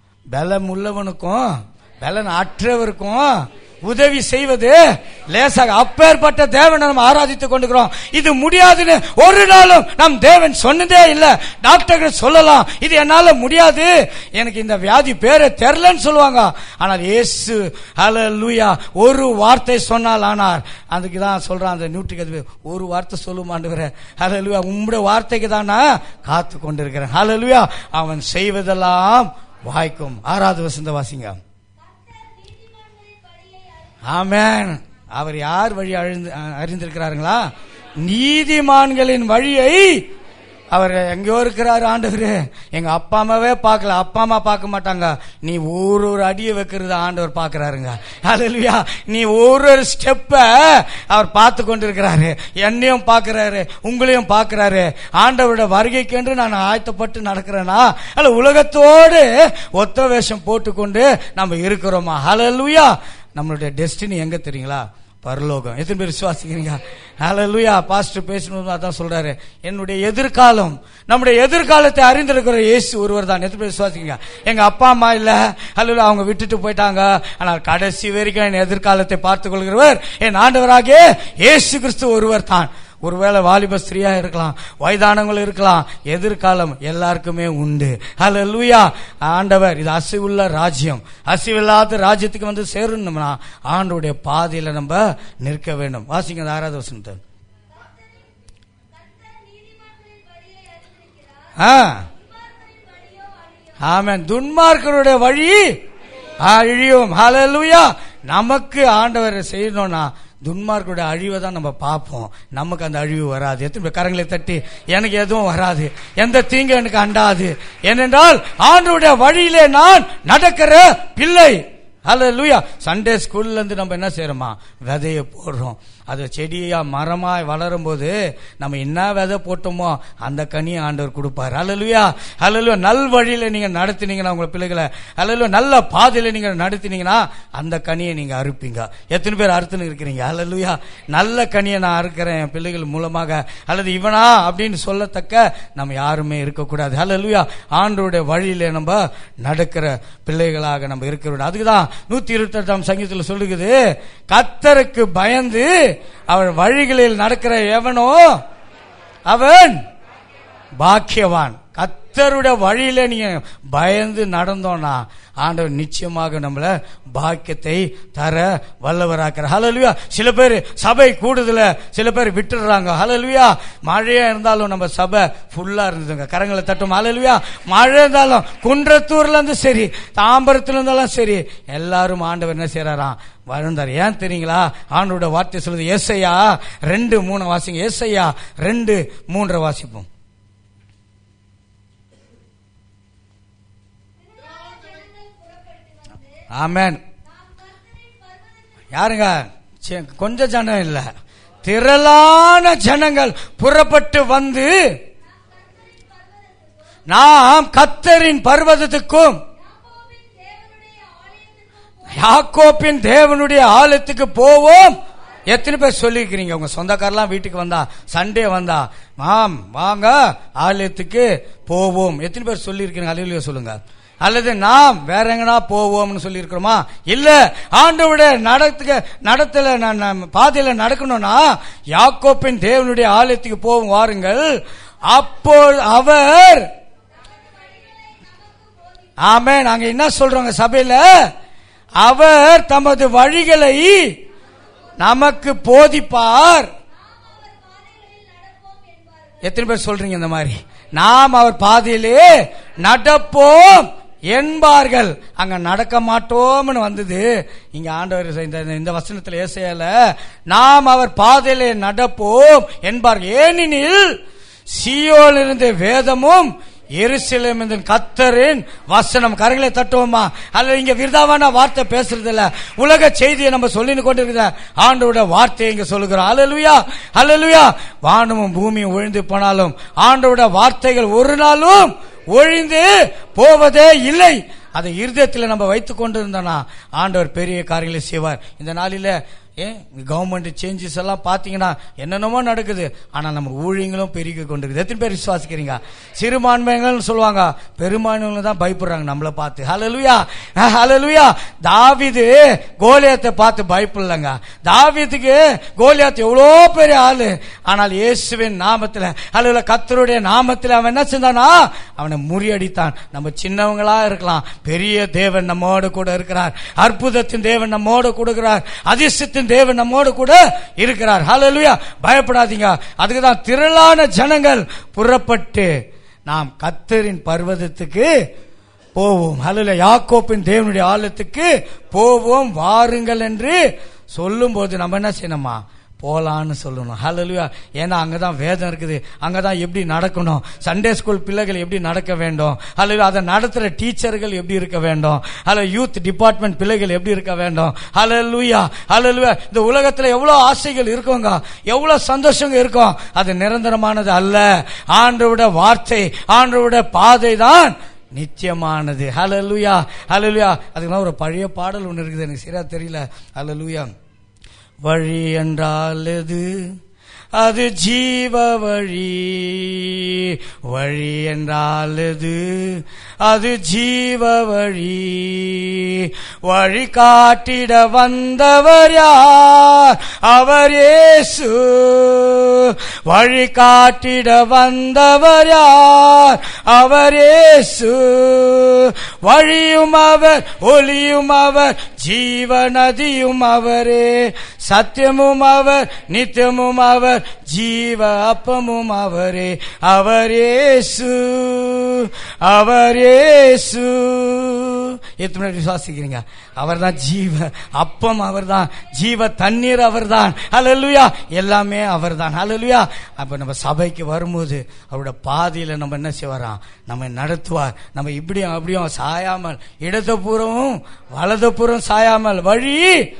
பலம் உள்ளவனுக்கும் பலன் அற்றவருக்கும் உதவி செய்வது லேசாக அப்பேற்பட்ட தேவனை நம்ம ஆராதித்துக் கொண்டிருக்கிறோம் இது முடியாதுன்னு ஒரு நாளும் நம் தேவன் சொன்னதே இல்ல டாக்டர்கள் சொல்லலாம் இது என்னால முடியாது எனக்கு இந்த வியாதி பேரை தெரிலன்னு சொல்லுவாங்க ஆனால் இயேசு ஹalleluya ஒரு வார்த்தை சொன்னால் ஆனார் அதுக்கு தான் சொல்றான் அந்த நூற்றுக்கு ஒரு வார்த்தை சொல்லும் ஆண்டவரே ஹalleluya உம்முடைய வார்த்தைக்கு தான் நான் காத்து கொண்டிருக்கிறேன் ஹalleluya அவன் செய்வதெல்லாம் வாய்க்கும் ஆறாவது வசந்த வாசிங்க ஆமென் அவர் யார் வழி அழிந்து அறிந்திருக்கிறாருங்களா நீதிமான்களின் வழியை அவர் எங்கேயோ இருக்கிறாரு ஆண்டவர் எங்க அப்பா அம்மாவே பார்க்கல அப்பா அம்மா பார்க்க மாட்டாங்க நீ ஒரு ஒரு அடியை வைக்கிறது ஆண்டவர் பார்க்கறாருங்க ஹalleluya நீ ஒரு ஒரு ஸ்டெப்ப அவர் பார்த்து கொண்டிருக்கிறாரு என்னையும் பார்க்கறாரு உங்களையும் பார்க்கறாரு ஆண்டவரோட வருகைக்கென்று நான் ஆயத்தப்பட்டு நடக்கிறேனா அல்ல உலகத்தோடு ஒத்த வேஷம் போட்டுக்கொண்டு நம்ம இருக்கிறோமா ஹalleluya நம்மளுடைய டெஸ்டினி எங்க தெரியுங்களா பரலோகம் எத்தனை பேர் விசுவாசிக்கிறீங்க ஹalleluya பாஸ்டர் பேசணும் அதான் சொல்றாரு என்னுடைய எதிர்காலம் நம்முடைய எதிர்காலத்தை அறிந்திருக்கிற இயேசு ஒருவர் தான் எத்தனை பேர் விசுவாசிக்கிறீங்க எங்க அப்பா அம்மா இல்ல ஹalleluya அவங்க விட்டுட்டு போயிட்டாங்க ஆனால் கடைசி வரைக்கும் என் எதிர்காலத்தை பார்த்துக் கொள்கிறவர் என் ஆண்டவராகிய இயேசு கிறிஸ்து ஒருவர் தான் ஒருவேளை வாலிப ஸ்திரியா இருக்கலாம் வயதானவங்கள் இருக்கலாம் எதிர்காலம் எல்லாருக்குமே உண்டு ஹalleluya ஆண்டவர் இது அசிவுள்ள ராஜ்யம் அசிவில்லாத ராஜ்யத்துக்கு வந்து சேரணும்னா ஆண்டவருடைய பாதையில நம்ம நிற்க வேண்டும் வாசிங்க அந்த ஆறாவது வசனத்தை ஆ ஆமென் துன்மார்க்கருடைய வழி அழியும் ஹalleluya நமக்கு ஆண்டவர் செய்யணும்னா துன்மார்க்கருடைய அழிவை தான் நம்ம பார்ப்போம் நமக்கு அந்த அழிவு வராது எத்தனை பேர் கரங்களை தட்டி எனக்கு எதுவும் வராது எந்த தீங்கு எனக்கு அண்டாது ஏனென்றால் ஆண்டவருடைய வழியிலே நான் நடக்கிற பிள்ளை ஹalleluya சண்டே ஸ்கூல்ல இருந்து நம்ம என்ன செய்யறோமா விதைய போடுறோம் அது செடியா மரமாய் வளரும் போது நம்ம என்ன விதை போட்டோமோ அந்த கனியை ஆண்டவர் கொடுப்பார் ஹalleluya ஹalleluya நல் வழியில நீங்க நடத்தினீங்கன்னா உங்க பிள்ளைகளை ஹalleluya நல்ல பாதையில நீங்க நடத்தினீங்கன்னா அந்த கனியை நீங்க அறுப்பீங்க எத்தனை பேர் அறுத்துன்னு இருக்கிறீங்க ஹalleluya நல்ல கனியை நான் அறுக்கிறேன் என் பிள்ளைகள் மூலமாக அல்லது இவனா அப்படின்னு சொல்லத்தக்க நம்ம யாருமே இருக்கக்கூடாது ஹalleluya ஆண்டவருடைய வழியில நம்ம நடக்கிற பிள்ளைகளாக நம்ம இருக்க வேண்டும் அதுக்கு தான் நூத்தி இருபத்தி எட்டாம் சங்கீதத்தில் சொல்லுகிறது கத்தருக்கு பயந்து அவன் வழிகளில் நடக்கிற எவனோ அவன் பாக்கியவான் கத்தருடைய வழியில நீங்க பயந்து நடந்தோம்னா ஆண்டவர் நிச்சயமாக நம்மள பாக்கியத்தை தர வல்லவராக்கிறார் ஹalleluya சில பேர் சபை கூடுதல சில பேர் விட்டுடுறாங்க ஹalleluya மழையா இருந்தாலும் நம்ம சபை ஃபுல்லா இருந்ததுங்க கரங்களை தட்டும் ஹalleluya மழை இருந்தாலும் குன்றத்தூர்ல இருந்து சரி தாம்பரத்துல இருந்தாலும் சரி எல்லாரும் ஆண்டவர் என்ன செய்யறாராம் வாழ்ந்தார் ஏன் தெரியுங்களா ஆண்டோட வார்த்தை சொல்லுது ஏசையா ரெண்டு மூணு வாசிங்க ஏசையா ரெண்டு மூன்று வாசிப்போம் ஆமென் யாருங்க சே, கொஞ்ச ஜனம் இல்ல திரளான ஜனங்கள் புறப்பட்டு வந்து நாம் கத்தரின் பர்வதத்துக்கும் யாக்கோப்பின் தேவனுடைய ஆலயத்துக்கு போவோம் எத்தனை பேர் சொல்லியிருக்கிறீங்க உங்க சொந்தக்காரெல்லாம் வீட்டுக்கு வந்தா சண்டே வந்தா மாம் வாங்க ஆலயத்துக்கு போவோம் எத்தனை பேர் சொல்லியிருக்கிறீங்க அலையில சொல்லுங்க அல்லது நாம் வேற எங்கனா போவோம்னு சொல்லி இருக்கிறோமா இல்ல ஆண்டவுடைய நடத்துக்க நடத்தல நான் நான் பாதையில நடக்கணும்னா யாக்கோப்பின் தேவனுடைய ஆலயத்துக்கு போவோம் வாருங்கள் அப்போ அவர் ஆமே நாங்க என்ன சொல்றோங்க சபையில அவர் தமது வழிகளை நமக்கு போதிப்பார் எத்தனை பேர் சொல்றீங்க இந்த மாதிரி நாம் அவர் பாதையிலே நடப்போம் என்பார்கள் அங்க நடக்க மாட்டோம்னு வந்தது இங்க ஆண்டவர் இந்த இந்த வசனத்தில் ஏசையால நாம் அவர் பாதையிலே நடப்போம் என்பார்கள் ஏனெனில் சியோல் இருந்து வேதமும் எருசலேம் இந்த கத்தரின் வசனம் கரங்களை தட்டுவோமா அல்ல இங்க விருதாவான வார்த்தை பேசுறது இல்ல உலக செய்தியை நம்ம சொல்லின்னு கொண்டிருக்கிற ஆண்டோட வார்த்தையை இங்க சொல்லுகிறோம் அல்லலுயா அல்லலுயா வானமும் பூமியும் ஒழிந்து போனாலும் ஆண்டோட வார்த்தைகள் ஒரு நாளும் ஒழிந்து போவதே இல்லை அதை இருதயத்தில் நம்ம வைத்துக் கொண்டிருந்தோம்னா ஆண்டவர் பெரிய காரியங்களை செய்வார் இந்த நாளில ஏன் கவர்மெண்ட் சேஞ்சஸ் எல்லாம் பாத்தீங்கன்னா என்னென்னமோ நடக்குது ஆனா நம்ம ஊழியங்களும் பெருகி கொண்டிருக்குது எத்தனை பேர் விசுவாசிக்கிறீங்க சிறுபான்மைகள் சொல்லுவாங்க பெரும்பான்மைகள் தான் பயப்படுறாங்க நம்மள பார்த்து ஹalleluya ஹalleluya தாவீது கோலியாத்தை பார்த்து பயப்படலங்க தாவீதுக்கு கோலியாத் எவ்வளோ பெரிய ஆளு ஆனால் இயேசுவின் நாமத்துல அல்ல கத்தருடைய நாமத்துல அவன் என்ன செஞ்சானா அவனை முறியடித்தான் நம்ம சின்னவங்களா இருக்கலாம் பெரிய தேவன் நம்மோடு கூட இருக்கிறார் அற்புதத்தின் தேவன் நம்மோடு கொடுக்கிறார் அதிர்ஷ்டத்தின் தேவன் நம்மோடு கூட இருக்கிறார் ஹalleluya பயப்படாதீங்க அதுக்கு தான் திரளான ஜனங்கள் புறப்பட்டு நாம் கத்தரின் பர்வதத்துக்கு போவோம் ஹalleluya யாக்கோப்பின் தேவனுடைய ஆலயத்துக்கு போவோம் வாருங்கள் என்று சொல்லும்போது நம்ம என்ன செய்யணுமா போலான்னு சொல்லணும் ஹalleluya ஏன்னா அங்கதான் வேதம் இருக்குது அங்கதான் எப்படி நடக்கணும் சண்டே ஸ்கூல் பிள்ளைகள் எப்படி நடக்க வேண்டும் அல்லது அதை நடத்துற டீச்சர்கள் எப்படி இருக்க வேண்டும் அல்ல யூத் டிபார்ட்மெண்ட் பிள்ளைகள் எப்படி இருக்க வேண்டும் ஹalleluya ஹalleluya இந்த உலகத்துல எவ்வளவு ஆசைகள் இருக்குங்க எவ்வளவு சந்தோஷங்க இருக்கும் அது நிரந்தரமானது அல்ல ஆண்டவோட வார்த்தை ஆண்டவோட பாதை தான் நிச்சயமானது ஹalleluya ஹalleluya அதுக்கு ஒரு பழைய பாடல் ஒன்று இருக்குது எனக்கு சரியா தெரியல ஹalleluya வழி என்றால் எது அது ஜீவ வழி வழி என்றால் எது அது ஜீவ வழி வழி காட்டிட வந்தவர் யார் அவர் இயேசு வழி காட்டிட வந்தவர் யார் அவர் இயேசு வழியும் அவர் ஒளியும் அவர் ஜீவநதியும் அவரே சத்தியமும் அவர் நித்தியமும் அவர் அவர் ஜீவ அப்பமும் அவரே அவரேசு அவரேசு எத்தனை பேர் விசுவாசிக்கிறீங்க அவர்தான் ஜீவ அப்பம் அவர்தான் ஜீவ தண்ணீர் அவர்தான் ஹalleluya எல்லாமே அவர்தான் ஹalleluya அப்ப நம்ம சபைக்கு வரும்போது அவரோட பாதையில நம்ம என்ன செய்வாராம் நம்ம நடத்துவார் நம்ம இப்படியும் அப்படியும் சாயாமல் இடதுபுறமும் வலதுபுறம் சாயாமல் வழி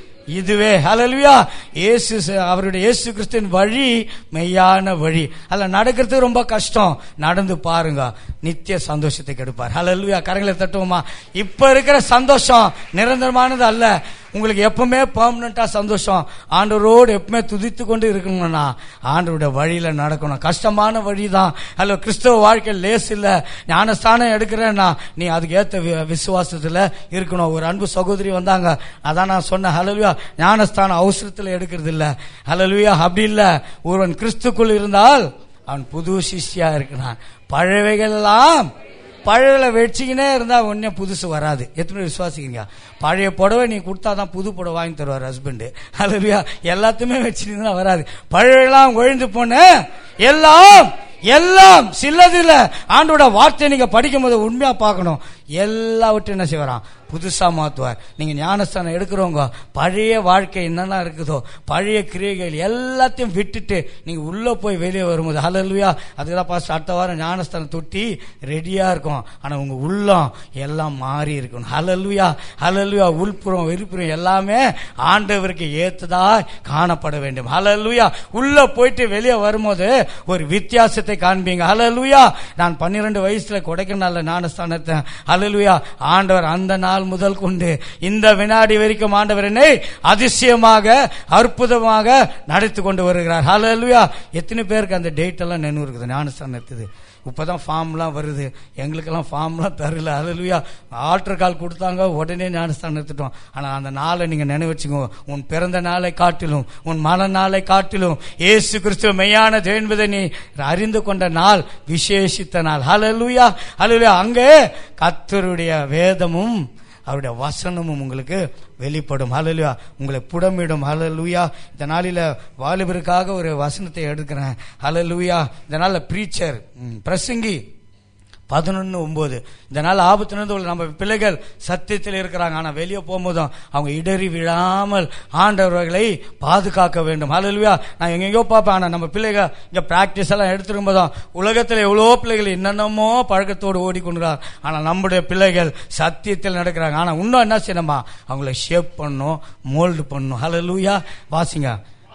இதுவே ஹalleluya இயேசு ச- அவருடைய இயேசு கிறிஸ்துவின் வழி மெய்யான வழி அதுல நடக்கிறது ரொம்ப கஷ்டம் நடந்து பாருங்க நித்திய சந்தோஷத்தை கெடுப்பார் ஹalleluya கரங்களை தட்டுவோமா இப்ப இருக்கிற சந்தோஷம் நிரந்தரமானது அல்ல உங்களுக்கு எப்பவுமே பெர்மனண்டா சந்தோஷம் ஆண்டவரோடு எப்பவுமே துதித்து கொண்டு இருக்கணும்னா ஆண்டவருடைய வழியில நடக்கணும் கஷ்டமான வழிதான் அல்ல கிறிஸ்தவ வாழ்க்கை லேஸ் இல்ல ஞானஸ்தானம் எடுக்கிறேன்னா நீ அதுக்கு ஏத்த வி- விசுவாசத்துல இருக்கணும் ஒரு அன்பு சகோதரி வந்தாங்க அதான் நான் சொன்னேன் ஹalleluya ஞானஸ்தானம் அவசரத்துல எடுக்கிறது இல்ல ஹalleluya அப்படி இல்ல ஒருவன் கிறிஸ்துக்குள் இருந்தால் அவன் புது சிஷ்யா இருக்கிறான் பழவைகள் எல்லாம் பழையல வச்சுக்கினே இருந்தா ஒன்னே புதுசு வராது எத்தனை பேர் விசுவாசிக்கிறீங்க பழைய புடவை நீ கொடுத்தாதான் புது புடவை வாங்கி தருவார் ஹஸ்பண்ட் அல்லையா எல்லாத்தையுமே வச்சுருந்தா வராது பழையெல்லாம் ஒழிந்து போன எல்லாம் எல்லாம் சில்லது இல்ல ஆண்டோட வார்த்தை நீங்க படிக்கும் போது உண்மையா பார்க்கணும் எல்லாவற்றையும் என்ன செய்வாராம் புதுசா மாத்துவார் நீங்க ஞானஸ்தானம் எடுக்கிறவங்க பழைய வாழ்க்கை என்னெல்லாம் இருக்குதோ பழைய கிரியைகள் எல்லாத்தையும் விட்டுட்டு நீங்க உள்ள போய் வெளியே வரும்போது ஹalleluya அதுதான் பாஸ்ட் அடுத்த வாரம் ஞானஸ்தானம் தொட்டி ரெடியா இருக்கும் ஆனா உங்க உள்ளம் எல்லாம் மாறி இருக்கணும் ஹalleluya ஹalleluya உள்புறம் வெளிப்புறம் எல்லாமே ஆண்டவருக்கு ஏத்ததா காணப்பட வேண்டும் ஹalleluya உள்ள போயிட்டு வெளியே வரும்போது ஒரு வித்தியாசத்தை காண்பீங்க ஹalleluya நான் பன்னிரண்டு வயசுல கொடைக்கானல்ல ஞானஸ்தானத்தை ஹalleluya ஆண்டவர் அந்த நாள் முதல் கொண்டு இந்த வினாடி வரைக்கும் ஆண்டவர் என்னை அதிசயமாக அற்புதமாக நடத்தி கொண்டு வருகிறார் ஹalleluya எத்தனை பேருக்கு அந்த டேட் எல்லாம் நினைவு இருக்குது ஞானஸ்தானம் இருக்குது இப்பதான் ஃபார்ம்லாம் வருது எங்களுக்கெல்லாம் ஃபார்ம்லாம் தரல ஹalleluya ஆல்டர் கால் கொடுத்தாங்க உடனே ஞானஸ்தானம் எடுத்துட்டோம் ஆனா அந்த நாளை நீங்க நினைவு வச்சுக்கோ உன் பிறந்த நாளை காட்டிலும் உன் மன நாளை காட்டிலும் இயேசு கிறிஸ்துவ மெய்யானது என்பதை நீ அறிந்து கொண்ட நாள் விசேஷித்த நாள் ஹalleluya ஹalleluya அங்கே கர்த்தருடைய வேதமும் அவருடைய வசனமும் உங்களுக்கு வெளிப்படும் ஹalleluya உங்களை புடமிடும் ஹalleluya இந்த நாளில வாலிபருக்காக ஒரு வசனத்தை எடுக்கிறேன் ஹalleluya இந்த நாளில் பிரீச்சர் பிரசங்கி பதினொன்னு ஒன்பது இந்த நாள் ஆபத்து நடந்து நம்ம பிள்ளைகள் சத்தியத்தில் இருக்கிறாங்க ஆனா வெளியே போகும்போதும் அவங்க இடறி விழாமல் ஆண்டவர்களை பாதுகாக்க வேண்டும் ஹalleluya நான் எங்கெங்கயோ பார்ப்பேன் ஆனா நம்ம பிள்ளைகள் இங்க பிராக்டிஸ் எல்லாம் எடுத்துக்கும் போதும் உலகத்தில் எவ்வளோ பிள்ளைகள் என்னென்னமோ பழக்கத்தோடு ஓடிக்கொண்டுறார் ஆனா நம்முடைய பிள்ளைகள் சத்தியத்தில் நடக்கிறாங்க ஆனா இன்னும் என்ன செய்யணுமா அவங்கள ஷேப் பண்ணணும் மோல்டு பண்ணணும் ஹalleluya வாசிங்க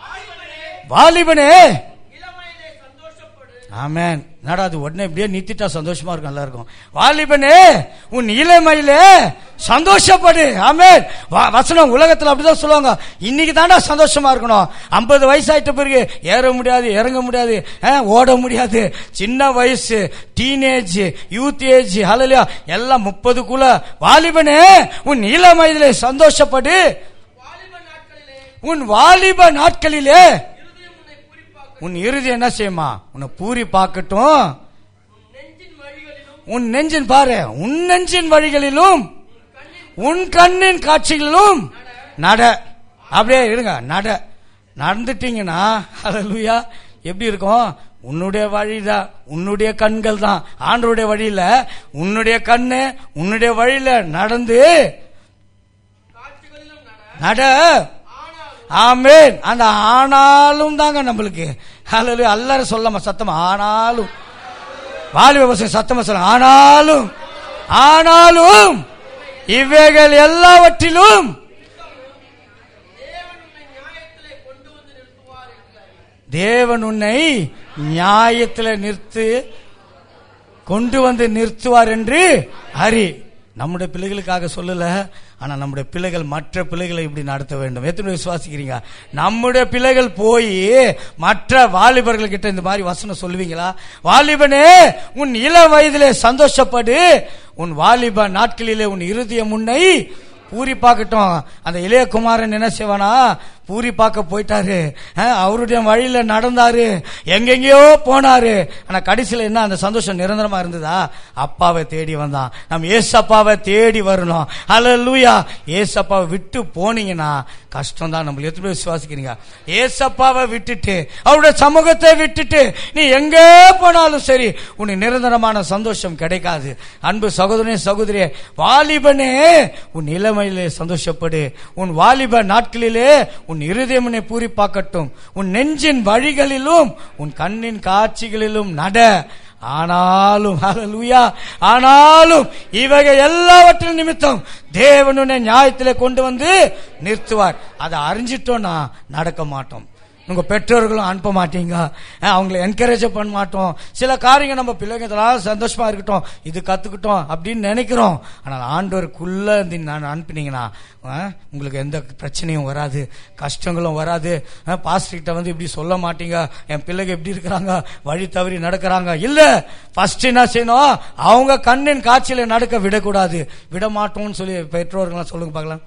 வாலிபனே இளமையிலே சந்தோஷப்படு ஆமென் என்னடா அது உடனே இப்படியே நித்திட்டா சந்தோஷமா இருக்கும் நல்லா இருக்கும் வாலிபனே உன் இளமையிலே சந்தோஷப்படு ஆமென் வ- வசனம் உலகத்துல அப்படிதான் சொல்லுவாங்க இன்னைக்கு தாண்டா சந்தோஷமா இருக்கணும் ஐம்பது வயசாயிட்ட பிறகு ஏற முடியாது இறங்க முடியாது அஹ், ஓட முடியாது சின்ன வயசு டீனேஜ் யூத் ஏஜ் ஹalleluya எல்லாம் முப்பதுக்குள்ள வாலிபனே உன் இளமையிலே சந்தோஷப்படு வாலிப நாட்களிலே உன் வாலிப நாட்களிலே இருதயம் உன்னை குறிப்பாக்க உன் இறுதி என்ன செய்யுமா உன்னை பூரி பார்க்கட்டும் நெஞ்சின் வழிகளிலும் உன் நெஞ்சின் பாரு உன் நெஞ்சின் வழிகளிலும் உன் கண்ணின் காட்சிகளிலும் நட அப்படியே இருங்க நட நடந்துட்டீங்கன்னா ஹalleluya எப்படி இருக்கும் உன்னுடைய வழிதான் உன்னுடைய கண்கள் தான் ஆண்டவருடைய வழியில உன்னுடைய கண்ணு உன்னுடைய வழியில நடந்து காட்சிகளிலும் நட நட ஆனாலும் ஆமென் அந்த ஆனாலும் தாங்க நம்மளுக்கு ஹalleluya எல்லாரும் சொல்லாம சத்தமா ஆனாலும் வாலிப பசங்க சத்தமா சொல்ல ஆனாலும் ஆனாலும் இவைகள் எல்லாவற்றிலும் தேவன் உன்னை நியாயத்திலே கொண்டு வந்து நிறுத்துவார் என்று அறி. தேவன் உன்னை நியாயத்தில் நிறுத்து கொண்டு வந்து நிறுத்துவார் என்று அறி நம்முடைய பிள்ளைகளுக்காக சொல்லல ஆனா நம்முடைய பிள்ளைகள் மற்ற பிள்ளைகளை இப்படி நடத்த வேண்டும் எத்தனை பேர் விசுவாசிக்கிறீங்க நம்முடைய பிள்ளைகள் போய் மற்ற வாலிபர்கள் கிட்ட இந்த மாதிரி வசனம் சொல்லுவீங்களா வாலிபனே உன் இள வயதிலே சந்தோஷப்படு உன் வாலிப நாட்களிலே உன் இருதயம் உன்னை பூரிப்பாக்கட்டும் அந்த இளைய குமாரன் என்ன செய்வானா பூரி பார்க்க போயிட்டாரு அஹ், அவருடைய வழியில நடந்தாரு எங்கெங்கேயோ போனாரு ஆனா கடைசியில என்ன அந்த சந்தோஷம் நிரந்தரமா இருந்ததா அப்பாவை தேடி வந்தான் நம்ம ஏசப்பாவை தேடி வரணும் ஹalleluya ஏசப்பாவை விட்டு போனீங்கன்னா கஷ்டம் தான் நம்மள எத்தனை பேர் விசுவாசிக்கிறீங்க ஏசப்பாவை விட்டுட்டு அவருடைய சமூகத்தை விட்டுட்டு நீ எங்க போனாலும் சரி உனக்கு நிரந்தரமான சந்தோஷம் கிடைக்காது அன்பு சகோதரனே சகோதரியே வாலிபனே உன் இளமையிலே சந்தோஷப்படு உன் வாலிப நாட்களிலே உன் இருதயமனை பூரிப்பாக்கட்டும் உன் நெஞ்சின் வழிகளிலும் உன் கண்ணின் காட்சிகளிலும் நட ஆனாலும் ஹalleluya ஆனாலும் இவைகள் எல்லாவற்றின் நிமித்தம் தேவனுடைய நியாயத்திலே கொண்டு வந்து நிறுத்துவார் அதை அறிஞ்சிட்டோம்னா நடக்க மாட்டோம் உங்க பெற்றோர்களும் அனுப்ப மாட்டீங்க அஹ் அவங்களை என்கரேஜ் பண்ண மாட்டோம் சில காரியங்கள் நம்ம பிள்ளைங்க இதெல்லாம் சந்தோஷமா இருக்கட்டும் இது கத்துக்கிட்டோம் அப்படின்னு நினைக்கிறோம் ஆனால் ஆண்டவருக்குள்ள இருந்து நான் அனுப்பினீங்கன்னா அஹ், உங்களுக்கு எந்த பிரச்சனையும் வராது கஷ்டங்களும் வராது பாஸ்டர் கிட்ட வந்து இப்படி சொல்ல மாட்டீங்க என் பிள்ளைங்க எப்படி இருக்கிறாங்க வழி தவறி நடக்கிறாங்க இல்ல ஃபர்ஸ்ட் என்ன செய்யணும் அவங்க கண்ணின் காட்சியில நடக்க விடக்கூடாது விட மாட்டோம்னு சொல்லி பெற்றோர்கள்லாம் சொல்லுங்க பார்க்கலாம்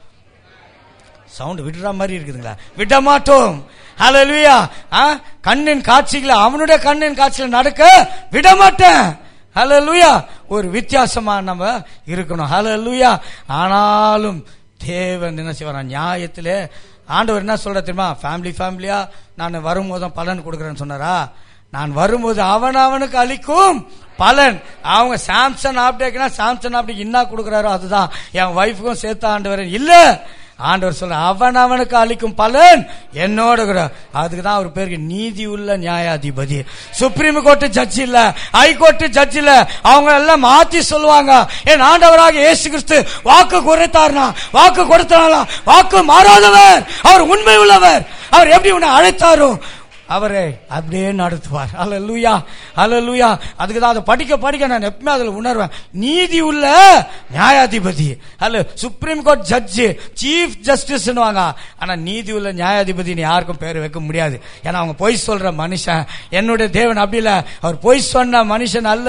சவுண்ட் விடுற மாதிரி இருக்குதுங்களா விட மாட்டோம் ஹalleluya ஆ கண்ணின் காட்சிகளை அவனுடைய கண்ணின் காட்சியில நடக்க விட மாட்டேன் ஹalleluya ஒரு வித்தியாசமா நம்ம இருக்கணும் ஹalleluya ஆனாலும் தேவன் என்ன செய்வார் நியாயத்திலே ஆண்டவர் என்ன சொல்ற தெரியுமா ஃபேமிலி ஃபேமிலியா நான் வரும்போது தான் பலன் கொடுக்குறேன்னு சொன்னாரா நான் வரும்போது அவன் அவனுக்கு அளிக்கும் பலன் அவங்க சாம்சன் ஆப்டேக்னா சாம்சன் ஆப்டேக் என்ன கொடுக்குறாரோ அதுதான் என் ஒய்ஃபுக்கும் சேர்த்து ஆண்டவர் இல்ல ஆண்டவர் சொல்ற அவன் அவனுக்கு அளிக்கும் பலன் என்னோட கூட அதுக்கு தான் அவர் பேருக்கு நீதி உள்ள நியாயாதிபதி சுப்ரீம் கோர்ட் ஜட்ஜ் இல்ல ஹை கோர்ட் ஜட்ஜ் இல்ல அவங்க எல்லாம் மாத்தி சொல்லுவாங்க என் ஆண்டவராக இயேசு கிறிஸ்து வாக்கு குறைத்தார்னா வாக்கு கொடுத்தாரா வாக்கு மாறாதவர் அவர் உண்மை உள்ளவர் அவர் எப்படி உன்னை அழைத்தாரோ அவரை அப்படியே நடத்துவார் அல்லூயா அல்லூயா அதுக்கு தான் அதை படிக்க படிக்க நான் எப்பவுமே அதுல உணர்வேன் நீதி உள்ள நியாயாதிபதி அல்ல supreme court judge chief justice ஆனா நீதி உள்ள நியாயாதிபதினு யாருக்கும் பேர் வைக்க முடியாது ஏன்னா அவங்க பொய் சொல்ற மனுஷன் என்னுடைய தேவன் அப்படி இல்ல அவர் பொய் சொன்ன மனுஷன் அல்ல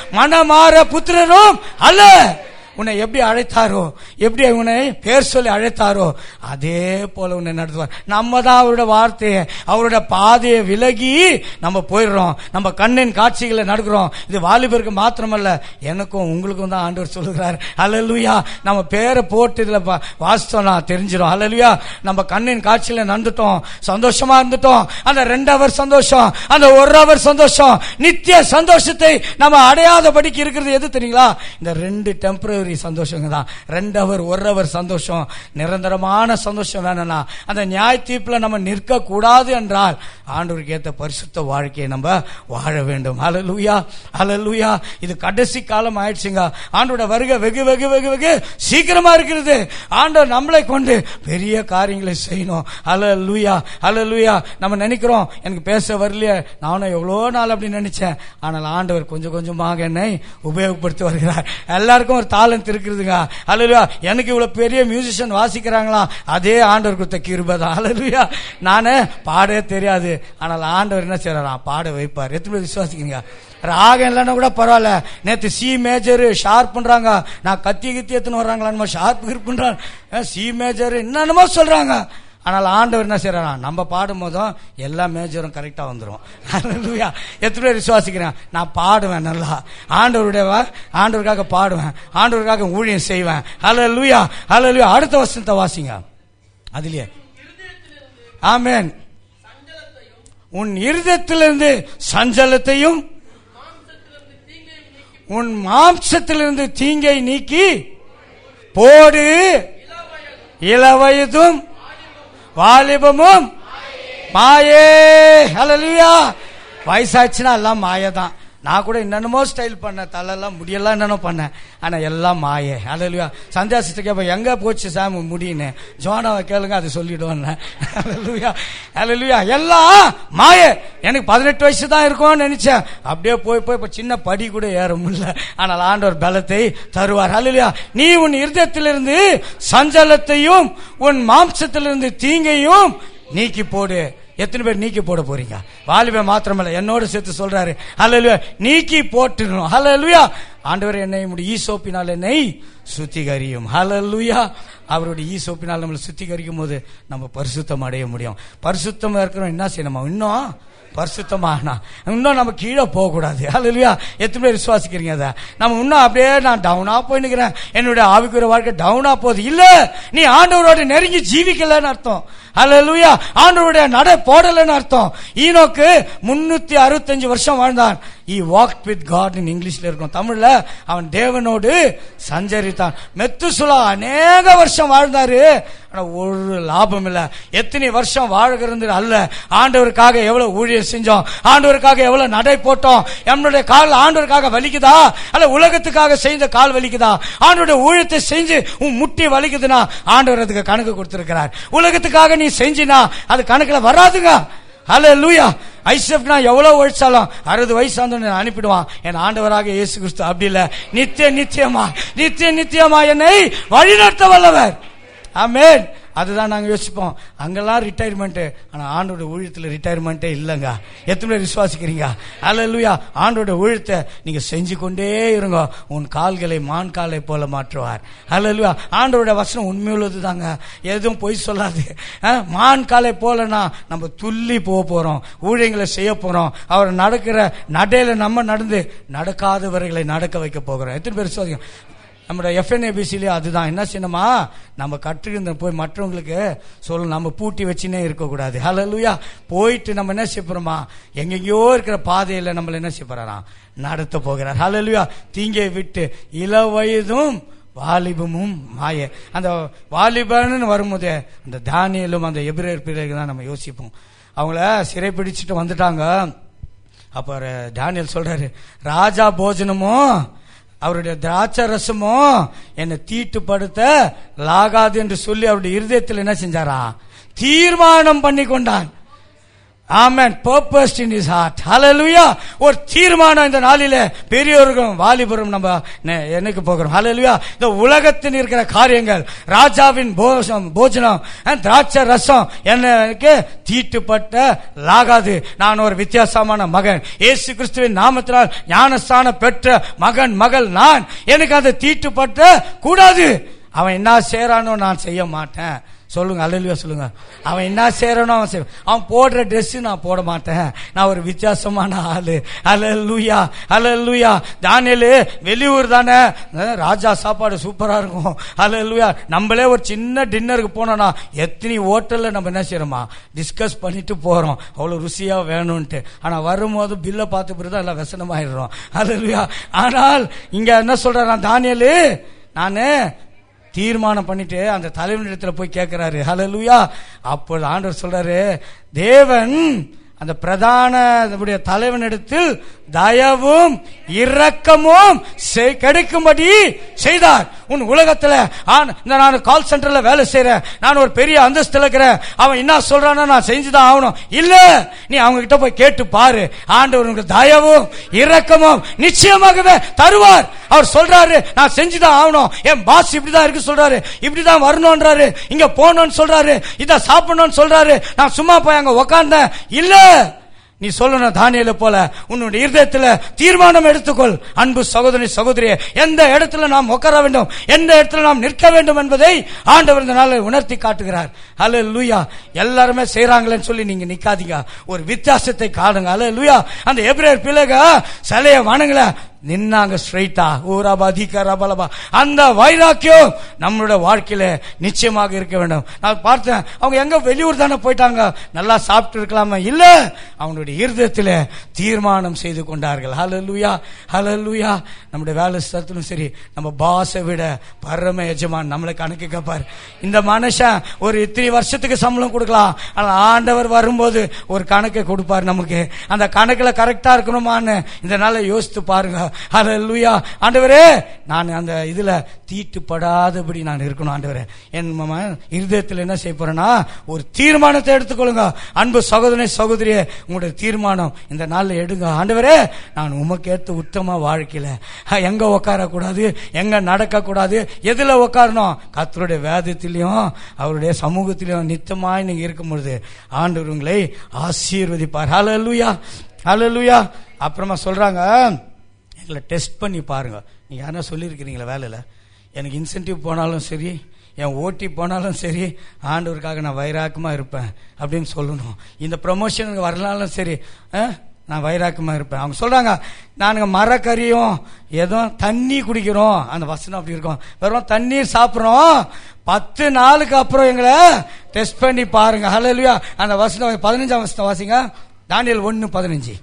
மனமாற புத்திரரும் அல்ல உன்னை எப்படி அழைத்தாரோ எப்படி உன்னை பேர் சொல்லி அழைத்தாரோ அதே போல உன்னை நடத்துவார் நம்ம தான் அவரோட வார்த்தையை அவரோட பாதையை விலகி நம்ம போயிடுறோம் நம்ம கண்ணின் காட்சிகளை நடக்கிறோம் இது வாலிபருக்கு மாத்திரமல்ல எனக்கும் உங்களுக்கும் தான் ஆண்டவர் சொல்லுகிறார் அல்லலுயா நம்ம பேரை போட்டு இதுல பா- வாசித்தோம்னா தெரிஞ்சிடும் அல்லலுயா நம்ம கண்ணின் காட்சியில நடந்துட்டோம் சந்தோஷமா இருந்துட்டோம் அந்த ரெண்டு அவர் சந்தோஷம் அந்த ஒரு அவர் சந்தோஷம் நித்திய சந்தோஷத்தை நம்ம அடையாதபடிக்கு இருக்கிறது எது தெரியுங்களா இந்த ரெண்டு டெம்பரரி சந்தோஷங்க தான் ரெண்டு அவர் ஒரு அவர் சந்தோஷம் நிரந்தரமான சந்தோஷம் வேணும்னா அந்த நியாய தீர்ப்புல நம்ம நிற்க கூடாது என்றால் ஆண்டவருக்கு ஏத்த பரிசுத்த வாழ்க்கையை நம்ம வாழ வேண்டும் ஹalleluya ஹalleluya இது கடைசி காலம் ஆயிடுச்சுங்க ஆண்டோட வருகை வெகு வெகு வெகு வெகு சீக்கிரமா இருக்கிறது ஆண்டவர் நம்மளை கொண்டு பெரிய காரியங்களை செய்யணும் ஹalleluya ஹalleluya நம்ம நினைக்கிறோம் எனக்கு பேச வரலையே நானும் எவ்வளோ நாள் அப்படி நினைச்சேன் ஆனால் ஆண்டவர் கொஞ்சம் கொஞ்சமாக என்னை உபயோகப்படுத்தி வருகிறார் எல்லாருக்கும் ஒரு தாளம் இருக்கிறதுங்க ஹalleluya எனக்கு இவ்வளவு பெரிய மியூசிஷியன் வாசிக்கிறாங்களா அதே ஆண்டவர் கொடுத்த கிருபை தான் ஹalleluya நானே பாடவே தெரியாது ஆனால் ஆண்டவர் என்ன செய்யறாராம் பாட வைப்பார் எத்தனை பேர் விசுவாசிக்கிறீங்க ராகம் இல்லைன்னா கூட பரவாயில்ல நேத்து சி மேஜர் ஷார்ப் பண்றாங்க நான் கத்தி கத்தி எத்தனை வர்றாங்களா ஷார்ப் பண்றாங்க சி மேஜர் என்னென்னமோ சொல்றாங்க ஆனால் ஆண்டவர் என்ன செய்யறாரா நம்ம பாடும் போதும் எல்லா மேஜரும் கரெக்டா வந்துரும் ஹalleluya எத்தனை பேர் விசுவாசிக்கிறேன் நான் பாடுவேன் நல்லா ஆண்டவருடைய வா- ஆண்டவருக்காக பாடுவேன் ஆண்டவருக்காக ஊழியம் செய்வேன் ஹalleluya ஹalleluya அடுத்த வசனத்தை வாசிங்க அதுலயே ஆமென் உன் இருதயத்திலிருந்து சஞ்சலத்தையும் உன் மாம்சத்திலிருந்து தீங்கை நீக்கி போடு இளவயதும் வாலிபமும் மாயே ஹalleluya வயசாச்சுன்னா எல்லாம் மாயை தான் நான் கூட என்னென்னமோ ஸ்டைல் பண்ணேன் தலையெல்லாம் முடியெல்லாம் என்னென்ன பண்ணேன் ஆனா எல்லாம் மாயே ஹalleluya சந்தியாசிட்ட கேட்பேன் எங்க போச்சு சாமி முடின்னு ஜோனாவை கேளுங்க அது சொல்லிடுவேன் ஹalleluya ஹalleluya எல்லாம் மாயே எனக்கு பதினெட்டு வயசு தான் இருக்கும்னு நினைச்சேன் அப்படியே போய் போய் இப்ப சின்ன படி கூட ஏற முடியல ஆனால் ஆண்டவர் பலத்தை தருவார் ஹalleluya நீ உன் இருதயத்திலிருந்து சஞ்சலத்தையும் உன் மாம்சத்திலிருந்து தீங்கையும் நீக்கி போடு எத்தனை பேர் நீக்கி போட போறீங்க வாலிப மாத்திரமல்ல என்னோட சேர்த்து சொல்றாரு ஹalleluya நீக்கி போட்டுடணும் ஹalleluya ஆண்டவர் என்னை உம்முடைய ஈசோப்பினால் என்னை சுத்திகரியும் ஹalleluya அவருடைய ஈசோப்பினால் நம்மளை சுத்திகரிக்கும் போது நம்ம பரிசுத்தம் அடைய முடியும் பரிசுத்தமா இருக்கிறோம் என்ன செய்யணுமா இன்னும் பரிசுத்தமானா இன்னும் நம்ம கீழே போகக்கூடாது ஹalleluya எத்தனை பேர் விசுவாசிக்கிறீங்க அதை நம்ம இன்னும் அப்படியே நான் டவுனா போய் நிக்கிறேன் என்னுடைய ஆவிக்குரிய வாழ்க்கை டவுனா போகுது இல்ல நீ ஆண்டவரோட நெருங்கி ஜீவிக்கலன்னு அர்த்தம் ஹalleluya ஆண்டவருடைய நடை போடலன்னு அர்த்தம் ஈனோக்கு முன்னூத்தி அறுபத்தஞ்சு வருஷம் வாழ்ந்தான் he walk with God in இங்கிலீஷ்ல இருக்கும் தமிழ்ல அவன் தேவனோடு சஞ்சரித்தான் மெத்துசுலா அநேக வருஷம் வாழ்ந்தாரு ஆனா ஒரு லாபம் இல்ல எத்தனை வருஷம் வாழ்கிறது அல்ல ஆண்டவருக்காக எவ்வளவு ஊழியர் செஞ்சோம் ஆண்டவருக்காக எவ்வளவு நடை போட்டோம் நம்மளுடைய கால் ஆண்டவருக்காக வலிக்குதா அல்ல உலகத்துக்காக செய்த கால் வலிக்குதா ஆண்டவருடைய ஊழியத்தை செஞ்சு உன் முட்டி வலிக்குதுன்னா ஆண்டவர் அதுக்கு கணக்கு கொடுத்திருக்கிறார் உலகத்துக்காக நீ செஞ்சினா அது கணக்குல வராதுங்க ஹலோ லூயா ஐசப் நான் எவ்வளவு உழைச்சாலும் அறுபது வயசு ஆந்தவனை அனுப்பிடுவான் என் ஆண்டவராக இயேசு கிறிஸ்து அப்படி இல்ல நித்திய நித்தியமா நித்திய நித்தியமா என்னை வழிநடத்த வல்லவர் ஆமென் அதுதான் நாங்க யோசிப்போம் அங்கெல்லாம் ரிட்டையர்மெண்ட் ஆனா ஆண்டோட ஊழியத்துல ரிட்டையர்மெண்ட்டே இல்லைங்க எத்தனை பேர் விசுவாசிக்கிறீங்க அல்லேலூயா ஆண்டோட ஊழியத்தை நீங்க செஞ்சு கொண்டே இருங்க உன் கால்களை மான் காலை போல மாற்றுவார் அல்லேலூயா ஆண்டோட வசனம் உண்மையுள்ளது தாங்க எதுவும் பொய் சொல்லாது அஹ், மான் காலை போலனா நம்ம துள்ளி போக போறோம் ஊழியங்களை செய்ய போறோம் அவர் நடக்கிற நடையில நம்ம நடந்து நடக்காதவர்களை நடக்க வைக்க போகிறோம் எத்தனை பேர் விசுவாசிக்கிறோம் நம்மளோட எஃப்என்ஏபிசிலே அதுதான் என்ன செய்யணுமா நம்ம கற்றுக்கிற போய் மற்றவங்களுக்கு சொல்ல நம்ம பூட்டி வச்சுனே இருக்கக்கூடாது ஹalleluya போயிட்டு நம்ம என்ன செய்ய போறோமா எங்கெங்கயோ இருக்கிற பாதையில நம்மள என்ன செய்ய போறாராம் நடத்த போகிறார் ஹalleluya தீங்கை விட்டு இள வயதும் வாலிபமும் மாய அந்த வாலிபன்னு வரும்போது அந்த தானியலும் அந்த எபிரேர் பிறகு தான் நம்ம யோசிப்போம் அவங்கள சிறைப்பிடிச்சிட்டு வந்துட்டாங்க அப்ப அவரு தானியல் சொல்றாரு ராஜா போஜனமும் அவருடைய திராட்சை ரசமும் என்னை தீட்டுப்படுத்த லாகாது என்று சொல்லி அவருடைய இருதயத்தில் என்ன செஞ்சாரா தீர்மானம் பண்ணி கொண்டான் amen purpose in his heart hallelujah ஒரு தீர்மானம் இந்த நாளில பெரியோர்களும் வாலிபரும் நம்ம நெ- என்னைக்கு போகிறோம் ஹalleluya இந்த உலகத்தில் இருக்கிற காரியங்கள் ராஜாவின் போஜனம் போஜனம் அஹ், திராட்சை ரசம் எனக்கு தீட்டுப்பட்ட லாகாது நான் ஒரு வித்தியாசமான மகன் இயேசு கிறிஸ்துவின் நாமத்தினால் ஞானஸ்தானம் பெற்ற மகன் மகள் நான் எனக்கு அது தீட்டுப்பட்ட கூடாது அவன் என்ன செய்றானோ நான் செய்ய மாட்டேன் சொல்லுங்க அல்லையா சொல்லுங்க அவன் என்ன செய்யறானோ அவன் செய்வான் அவன் போடுற Dress நான் போட மாட்டேன் நான் ஒரு வித்தியாசமான ஆளு அல்லூயா அல்லூயா தானியலு வெளியூர் தானே அஹ், ராஜா சாப்பாடு சூப்பரா இருக்கும் அல்லூயா நம்மளே ஒரு சின்ன டின்னருக்கு போனோம்னா எத்தனை ஹோட்டல்ல நம்ம என்ன செய்யறோமா டிஸ்கஸ் பண்ணிட்டு போறோம் அவ்வளவு ருசியா வேணும்ட்டு ஆனா வரும்போது பில்லை பார்த்து பிறகு எல்லாம் விசனமாயிடுறோம் அல்லூயா ஆனால் இங்க என்ன சொல்றான் தானியலு நானு தீர்மானம் பண்ணிட்டு அந்த தலைவனிடத்துல போய் கேட்கிறாரு ஹalleluya அப்பொழுது ஆண்டவர் சொல்றாரு தேவன் அந்த பிரதான நம்முடைய தலைவனிடத்தில் தயவும் இரக்கமும் செய்- கிடைக்கும்படி செய்தார் உன் உலகத்துல ஆன்- இந்த நான் கால் சென்டர்ல வேலை செய்யறேன் நான் ஒரு பெரிய அந்தஸ்துல இருக்கிறேன் அவன் என்ன சொல்றானோ நான் செஞ்சுதான் ஆகணும் இல்ல நீ அவங்க கிட்ட போய் கேட்டு பாரு ஆண்டவர் உனக்கு தயவும் இரக்கமும் நிச்சயமாகவே தருவார் அவர் சொல்றாரு நான் செஞ்சுதான் ஆகணும் என் பாஸ் இப்படிதான் இருக்கு சொல்றாரு இப்படிதான் வரணும்ன்றாரு இங்க போகணும்னு சொல்றாரு இத சாப்பிடணும்னு சொல்றாரு நான் சும்மா போய் அங்க உக்காந்தேன் இல்ல நீ சொல்லணும் தானியல போல உன்னுடைய இருதயத்துல தீர்மானம் எடுத்துக்கொள் அன்பு சகோதரி சகோதரியே எந்த இடத்துல நாம் உட்கார வேண்டும் எந்த இடத்துல நாம் நிற்க வேண்டும் என்பதை ஆண்டவர் இந்த நாளை உணர்த்தி காட்டுகிறார் அல்ல லூயா எல்லாருமே செய்யறாங்களேன்னு சொல்லி நீங்க நிக்காதீங்க ஒரு வித்தியாசத்தை காணுங்க அல்ல லூயா அந்த எப்ரேர் பிள்ளைக சிலைய வணங்கல நின்னாங்க ஸ்ட்ரைட்டா ஊராபா தீக்கா பலபா அந்த வைராக்கியம் நம்மளோட வாழ்க்கையில நிச்சயமாக இருக்க வேண்டும் நான் பார்த்தேன் அவங்க எங்க வெளியூர் தானே போயிட்டாங்க நல்லா சாப்பிட்டு இருக்கலாமா இல்ல அவங்களுடைய இருதயத்துல தீர்மானம் செய்து கொண்டார்கள் ஹalleluya ஹalleluya நம்முடைய வேலை ஸ்தலத்திலும் சரி நம்ம பாஸை விட பரம எஜமான் நம்மளை கணக்கு கேட்பார் இந்த மனுஷன் ஒரு இத்தனை வருஷத்துக்கு சம்பளம் கொடுக்கலாம் ஆனா ஆண்டவர் வரும்போது ஒரு கணக்கை கொடுப்பார் நமக்கு அந்த கணக்குல கரெக்டா இருக்கணுமான்னு இந்த நாளை யோசித்து பாருங்க ஹalleluya ஆண்டவரே நான் அந்த இதுல தீட்டுப்படாதபடி நான் இருக்கணும் ஆண்டவரே என் மம இருதயத்தில் என்ன செய்ய போறேன்னா ஒரு தீர்மானத்தை எடுத்துக்கொள்ளுங்க அன்பு சகோதரனை சகோதரியே உங்களுடைய தீர்மானம் இந்த நாள்ல எடுங்க ஆண்டவரே நான் உமக்கு ஏத்த உத்தம வாழ்க்கையில அஹ், எங்க உட்கார கூடாது எங்க நடக்க கூடாது எதுல உட்காரணும் கத்தருடைய வேதத்திலையும் அவருடைய சமூகத்திலையும் நித்தமாய் நீங்க இருக்கும் பொழுது ஆண்டவர் உங்களை ஆசீர்வதிப்பார் ஹalleluya ஹalleluya அப்புறமா சொல்றாங்க எங்களை டெஸ்ட் பண்ணி பாருங்க நீங்க யாரா சொல்லியிருக்கிறீங்களா வேலையில் எனக்கு இன்சென்டிவ் போனாலும் சரி என் ஓட்டி போனாலும் சரி ஆண்டவருக்காக நான் வைராக்கமா இருப்பேன் அப்படின்னு சொல்லணும் இந்த ப்ரொமோஷனுக்கு வரலாலும் சரி ஆ, நான் வைராக்கமா இருப்பேன் அவங்க சொல்றாங்க நானுங்க மரக்கறியும் ஏதோ தண்ணி குடிக்கிறோம் அந்த வசனம் அப்படி இருக்கும் வெறும் தண்ணீர் சாப்பிட்றோம் பத்து நாளுக்கு அப்புறம் எங்களை டெஸ்ட் பண்ணி பாருங்க ஹalleluya அந்த வசனம் பதினஞ்சாம் வசனம் வாசிங்க தானியல் ஒன்னு பதினஞ்சு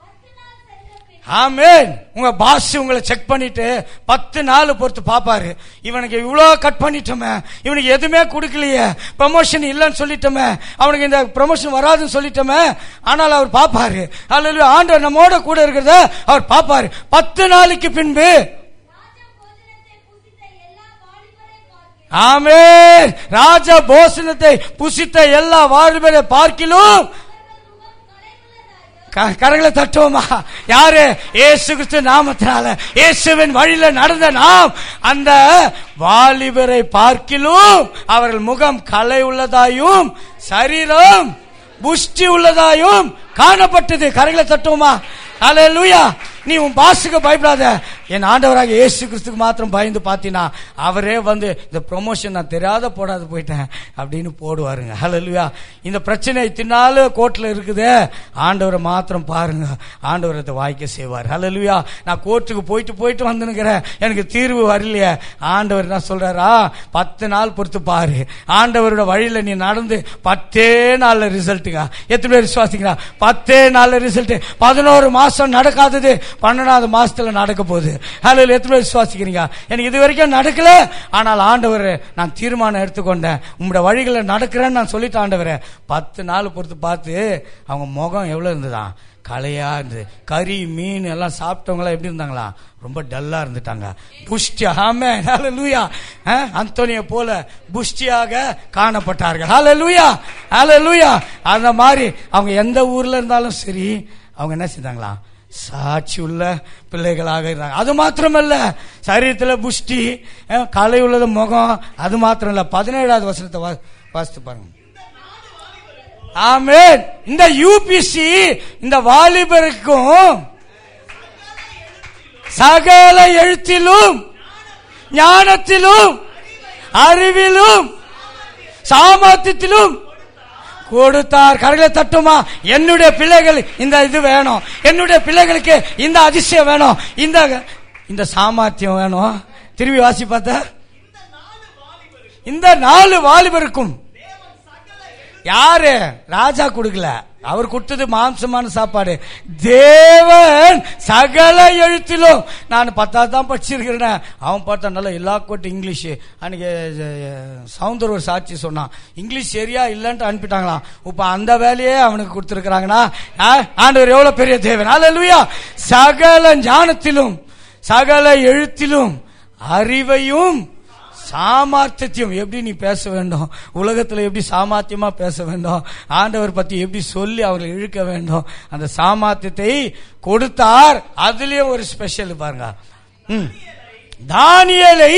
ஆமென் உங்க பாஸ் உங்களை செக் பண்ணிட்டு பத்து நாள் பொறுத்து பாப்பாரு இவனுக்கு இவ்வளோ கட் பண்ணிட்டோமே இவனுக்கு எதுவுமே கொடுக்கலையே ப்ரமோஷன் இல்லைன்னு சொல்லிட்டோமே அவனுக்கு இந்த ப்ரமோஷன் வராதுன்னு சொல்லிட்டோமே ஆனால் அவர் பாப்பாரு அல்ல ஆண்டவர் நம்மோட கூட இருக்கிறத அவர் பாப்பாரு பத்து நாளைக்கு பின்பு ஆமென் ராஜ போசனத்தை புசித்த எல்லா வாலிபரை பார்க்கிலும் க- கரங்களை தட்டுவோமா யாரு இயேசு கிறிஸ்து நாமத்தினால இயேசுவின் வழியில நடந்த நாம் அந்த வாலிபரை பார்க்கிலும் அவர்கள் முகம் கலை உள்ளதாயும் சரீரம் புஷ்டி உள்ளதாயும் காணப்பட்டது கரங்களை தட்டுவோமா அல்லேலூயா நீ உன் பாசுக்கு பயப்படாத என் ஆண்டவராக இயேசு கிறிஸ்துக்கு மாத்திரம் பயந்து பார்த்தீங்கன்னா அவரே வந்து இந்த ப்ரொமோஷன் நான் தெரியாத போடாது போயிட்டேன் அப்படின்னு போடுவாருங்க ஹalleluya இந்த பிரச்சனை தின்னால கோர்ட்ல இருக்குதே ஆண்டவரை மாத்திரம் பாருங்க ஆண்டவர் அதை வாய்க்க செய்வார் ஹalleluya நான் கோர்ட்டுக்கு போயிட்டு போயிட்டு வந்துனுக்கிறேன் எனக்கு தீர்வு வரலையே ஆண்டவர் என்ன சொல்றாரா பத்து நாள் பொறுத்து பாரு ஆண்டவரோட வழியில நீ நடந்து பத்தே நாள்ல ரிசல்ட்டுங்க எத்தனை பேர் விசுவாசிக்கிறா பத்தே நாள்ல ரிசல்ட் பதினோரு மாசம் நடக்காதது பன்னெண்டாவது மாசத்துல நடக்க போகுது ஹalleluya எத்தனை பேர் விசுவாசிக்கிறீங்க எனக்கு இது வரைக்கும் நடக்கல ஆனால் ஆண்டவர் நான் தீர்மானம் எடுத்துக்கொண்டேன் உங்களோட வழிகளை நடக்கிறேன்னு நான் சொல்லிட்டு ஆண்டவரே பத்து நாள் பொறுத்து பார்த்து அவங்க முகம் எவ்வளவு இருந்ததா கலையா இருந்தது கறி மீன் எல்லாம் சாப்பிட்டவங்க எப்படி இருந்தாங்களா ரொம்ப டல்லா இருந்துட்டாங்க புஷ்டி ஆமே ஹalleluya அந்தோனிய போல புஷ்டியாக காணப்பட்டார்கள் ஹalleluya ஹalleluya அந்த மாதிரி அவங்க எந்த ஊர்ல இருந்தாலும் சரி அவங்க என்ன செய்தாங்களா சாட்சி உள்ள பிள்ளைகளாக இருந்தாங்க அது மாத்திரமல்ல சரீரத்துல புஷ்டி அஹ், கலை உள்ளது முகம் அது மாத்திரம் இல்ல பதினேழாவது வசனத்தை வா- வாசித்து பாருங்க ஆமென் இந்த யூபிசி இந்த வாலிபருக்கும் சகல எழுத்திலும் ஞானத்திலும் அறிவிலும் சாமர்த்தியத்திலும் கொடுத்தார் கரங்களை தட்டுமா என்னுடைய பிள்ளைகள் இந்த இது வேணும் என்னுடைய பிள்ளைகளுக்கு இந்த அதிசயம் வேணும் இந்த இந்த சாமர்த்தியம் வேணும் திரும்பி வாசி பார்த்த இந்த நாலு வாலிபருக்கும் யாரு ராஜா கொடுக்கல அவர் கொடுத்தது மாம்சமான சாப்பாடு தேவன் சகல எழுத்திலும் நான் பத்தாவது தான் படிச்சிருக்கிறேன் அவன் பார்த்தா நல்லா எல்லா கோட்டு இங்கிலீஷ் அன்னைக்கு அஹ், சவுந்தர் ஒரு சாட்சி சொன்னான் இங்கிலீஷ் சரியா இல்லைன்ட்டு அனுப்பிட்டாங்களாம் இப்ப அந்த வேலையே அவனுக்கு கொடுத்துருக்காங்கன்னா ஆண்டவர் எவ்வளவு பெரிய தேவன் அல்லேலூயா சகல ஞானத்திலும் சகல எழுத்திலும் அறிவையும் சாமர்த்தியம் எப்படி நீ பேச வேண்டும் உலகத்துல எப்படி சாமர்த்தியமா பேச வேண்டும் ஆண்டவர் பத்தி எப்படி சொல்லி அவர்களை இழுக்க வேண்டும் அந்த சாமர்த்தியத்தை கொடுத்தார் அதுலயும் ஒரு ஸ்பெஷல் பாருங்க ம். தானியேலை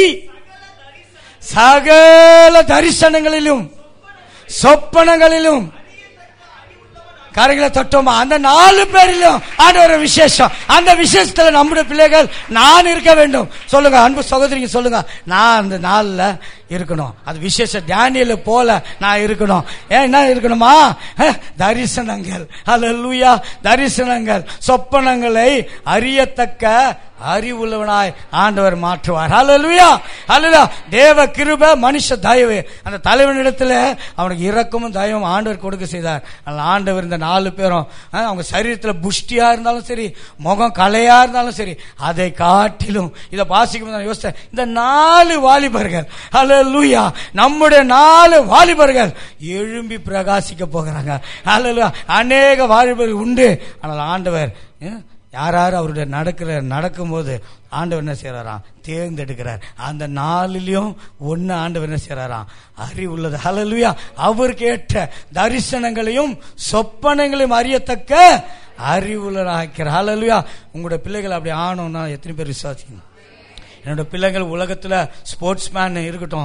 சகல தரிசனங்களிலும் சொப்பனங்களிலும் கரைகளை தொட்டோமா அந்த நாலு பேரிலும் ஆண்டவர் விசேஷம் அந்த விசேஷத்துல நம்முடைய பிள்ளைகள் நான் இருக்க வேண்டும் சொல்லுங்க அன்பு சகோதரிங்க சொல்லுங்க நான் அந்த நாள்ல இருக்கணும் அது விசேஷ டேனியல போல நான் இருக்கணும் ஏன் என்ன இருக்கணுமா அஹ், தரிசனங்கள் அல்லேலூயா தரிசனங்கள் சொப்பனங்களை அறியத்தக்க அறிவுள்ளவனாய் ஆண்டவர் மாற்றுவார் அல்லேலூயா அல்லேலூயா தேவ கிருப மனுஷ தயவு அந்த தலைவனிடத்துல அவனுக்கு இரக்கமும் தயவும் ஆண்டவர் கொடுக்க செய்தார் அந்த ஆண்டவர் இந்த நாலு பேரும் அஹ், அவங்க சரீரத்துல புஷ்டியா இருந்தாலும் சரி முகம் கலையா இருந்தாலும் சரி அதை காட்டிலும் இதை வாசிக்கும் நான் யோசித்தேன் இந்த நாலு வாலிபர்கள் அல்லேலூயா நம்முடைய நாலு வாலிபர்கள் எழும்பி பிரகாசிக்க போகிறாங்க அல்லேலூயா அநேக வாலிபர்கள் உண்டு ஆனால் ஆண்டவர் அஹ், யார் யார் அவருடைய நடக்கிற நடக்கும்போது ஆண்டவர் என்ன செய்யறாராம் தேர்ந்தெடுக்கிறார் அந்த நாளிலையும் ஒன்னு ஆண்டவர் என்ன செய்யறாராம் அறிவுள்ளது ஹalleluya அவருக்கு ஏற்ற தரிசனங்களையும் சொப்பனங்களையும் அறியத்தக்க அறிவுள்ளராக்கிறார் ஹalleluya உங்களுடைய பிள்ளைகள் அப்படி ஆனோம்னா எத்தனை பேர் விசுவாசிக்கணும் என்னோட பிள்ளைகள் உலகத்துல ஸ்போர்ட்ஸ் மேன் இருக்கட்டும்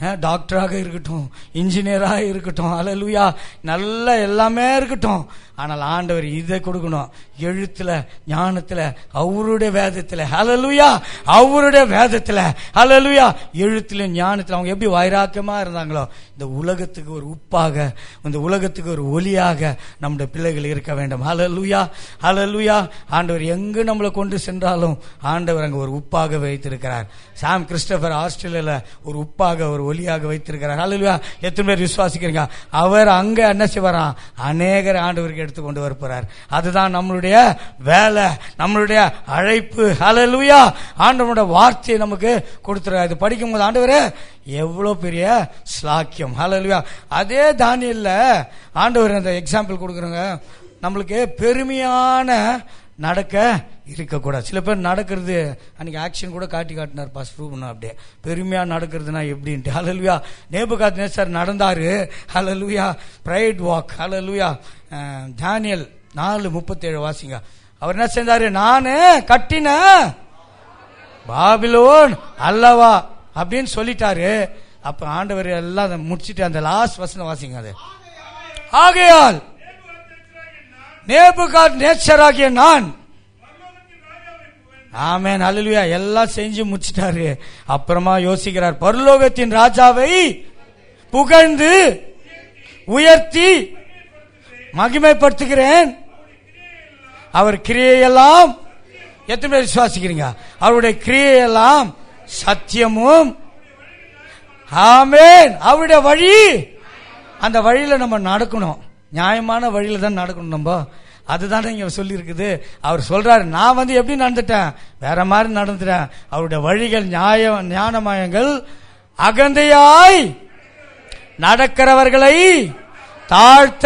அஹ், டாக்டராக இருக்கட்டும் இன்ஜினியராக இருக்கட்டும் அலலுயா நல்ல எல்லாமே இருக்கட்டும் ஆனால் ஆண்டவர் இதை கொடுக்கணும் எழுத்துல ஞானத்துல அவருடைய வேதத்துல ஹalleluya அவருடைய வேதத்துல ஹalleluya எழுத்துல ஞானத்துல அவங்க எப்படி வைராக்கியமா இருந்தாங்களோ இந்த உலகத்துக்கு ஒரு உப்பாக இந்த உலகத்துக்கு ஒரு ஒளியாக நம்முடைய பிள்ளைகள் இருக்க வேண்டும் ஹalleluya ஹalleluya ஆண்டவர் எங்கு நம்மளை கொண்டு சென்றாலும் ஆண்டவர் அங்க ஒரு உப்பாக வைத்திருக்கிறார் சாம் கிறிஸ்டபர் ஆஸ்திரேலியால ஒரு உப்பாக ஒரு ஒளியாக வைத்திருக்கிறார் ஹalleluya எத்தனை பேர் விசுவாசிக்கிறீங்க அவர் அங்க என்ன செய்வாராம் அநேகர் ஆண்டவருக்கு எடுத்து கொண்டு வர போறார் அதுதான் நம்மளுடைய வேலை நம்மளுடைய அழைப்பு ஹalleluya ஆண்டவருடைய வார்த்தையை நமக்கு கொடுத்துறாரு இது படிக்கும்போது ஆண்டவரே எவ்வளவு பெரிய ஸ்லாக்கியம் ஹalleluya அதே தானியல்ல ஆண்டவர் அந்த எக்ஸாம்பிள் கொடுக்குறோங்க நம்மளுக்கு பெருமையான நடக்க இருக்கக்கூடாது சில பேர் நடக்கிறது அன்னைக்கு ஆக்ஷன் கூட காட்டி காட்டினார் பாஸ் ப்ரூவ் பண்ண அப்படியே பெருமையா நடக்கிறதுனா எப்படின்ட்டு ஹலலுயா நேபுகாத் நேசர் நடந்தாரு ஹலலுயா பிரைட் வாக் ஹலலுயா தானியல் நாலு முப்பத்தேழு வாசிங்க அவர் என்ன செஞ்சாரு நானு கட்டின பாபிலோன் அல்லவா அப்படின்னு சொல்லிட்டாரு அப்ப ஆண்டவர் எல்லாம் அதை முடிச்சிட்டு அந்த லாஸ்ட் வசனம் வாசிங்க அது ஆகையால் நேபுகாத் நேச்சராகிய நான் ஆமென் அல்லேலூயா எல்லாம் செஞ்சு முடிச்சிட்டாரு அப்புறமா யோசிக்கிறார் பரலோகத்தின் ராஜாவை புகழ்ந்து உயர்த்தி மகிமைப்படுத்துகிறேன் அவர் கிரியையெல்லாம் எத்தனை பேர் விசுவாசிக்கிறீங்க அவருடைய கிரியையெல்லாம் சத்தியமும் ஆமென் அவருடைய வழி அந்த வழியில நம்ம நடக்கணும் நியாயமான வழியில தான் நடக்கணும் நம்ம அதுதானே இங்க சொல்லி இருக்குது அவர் சொல்றாரு நான் வந்து எப்படி நடந்துட்டேன் வேற மாதிரி நடந்துட்டேன் அவருடைய வழிகள் நியாய ஞானமயங்கள் அகந்தையாய் நடக்கிறவர்களை தாழ்த்த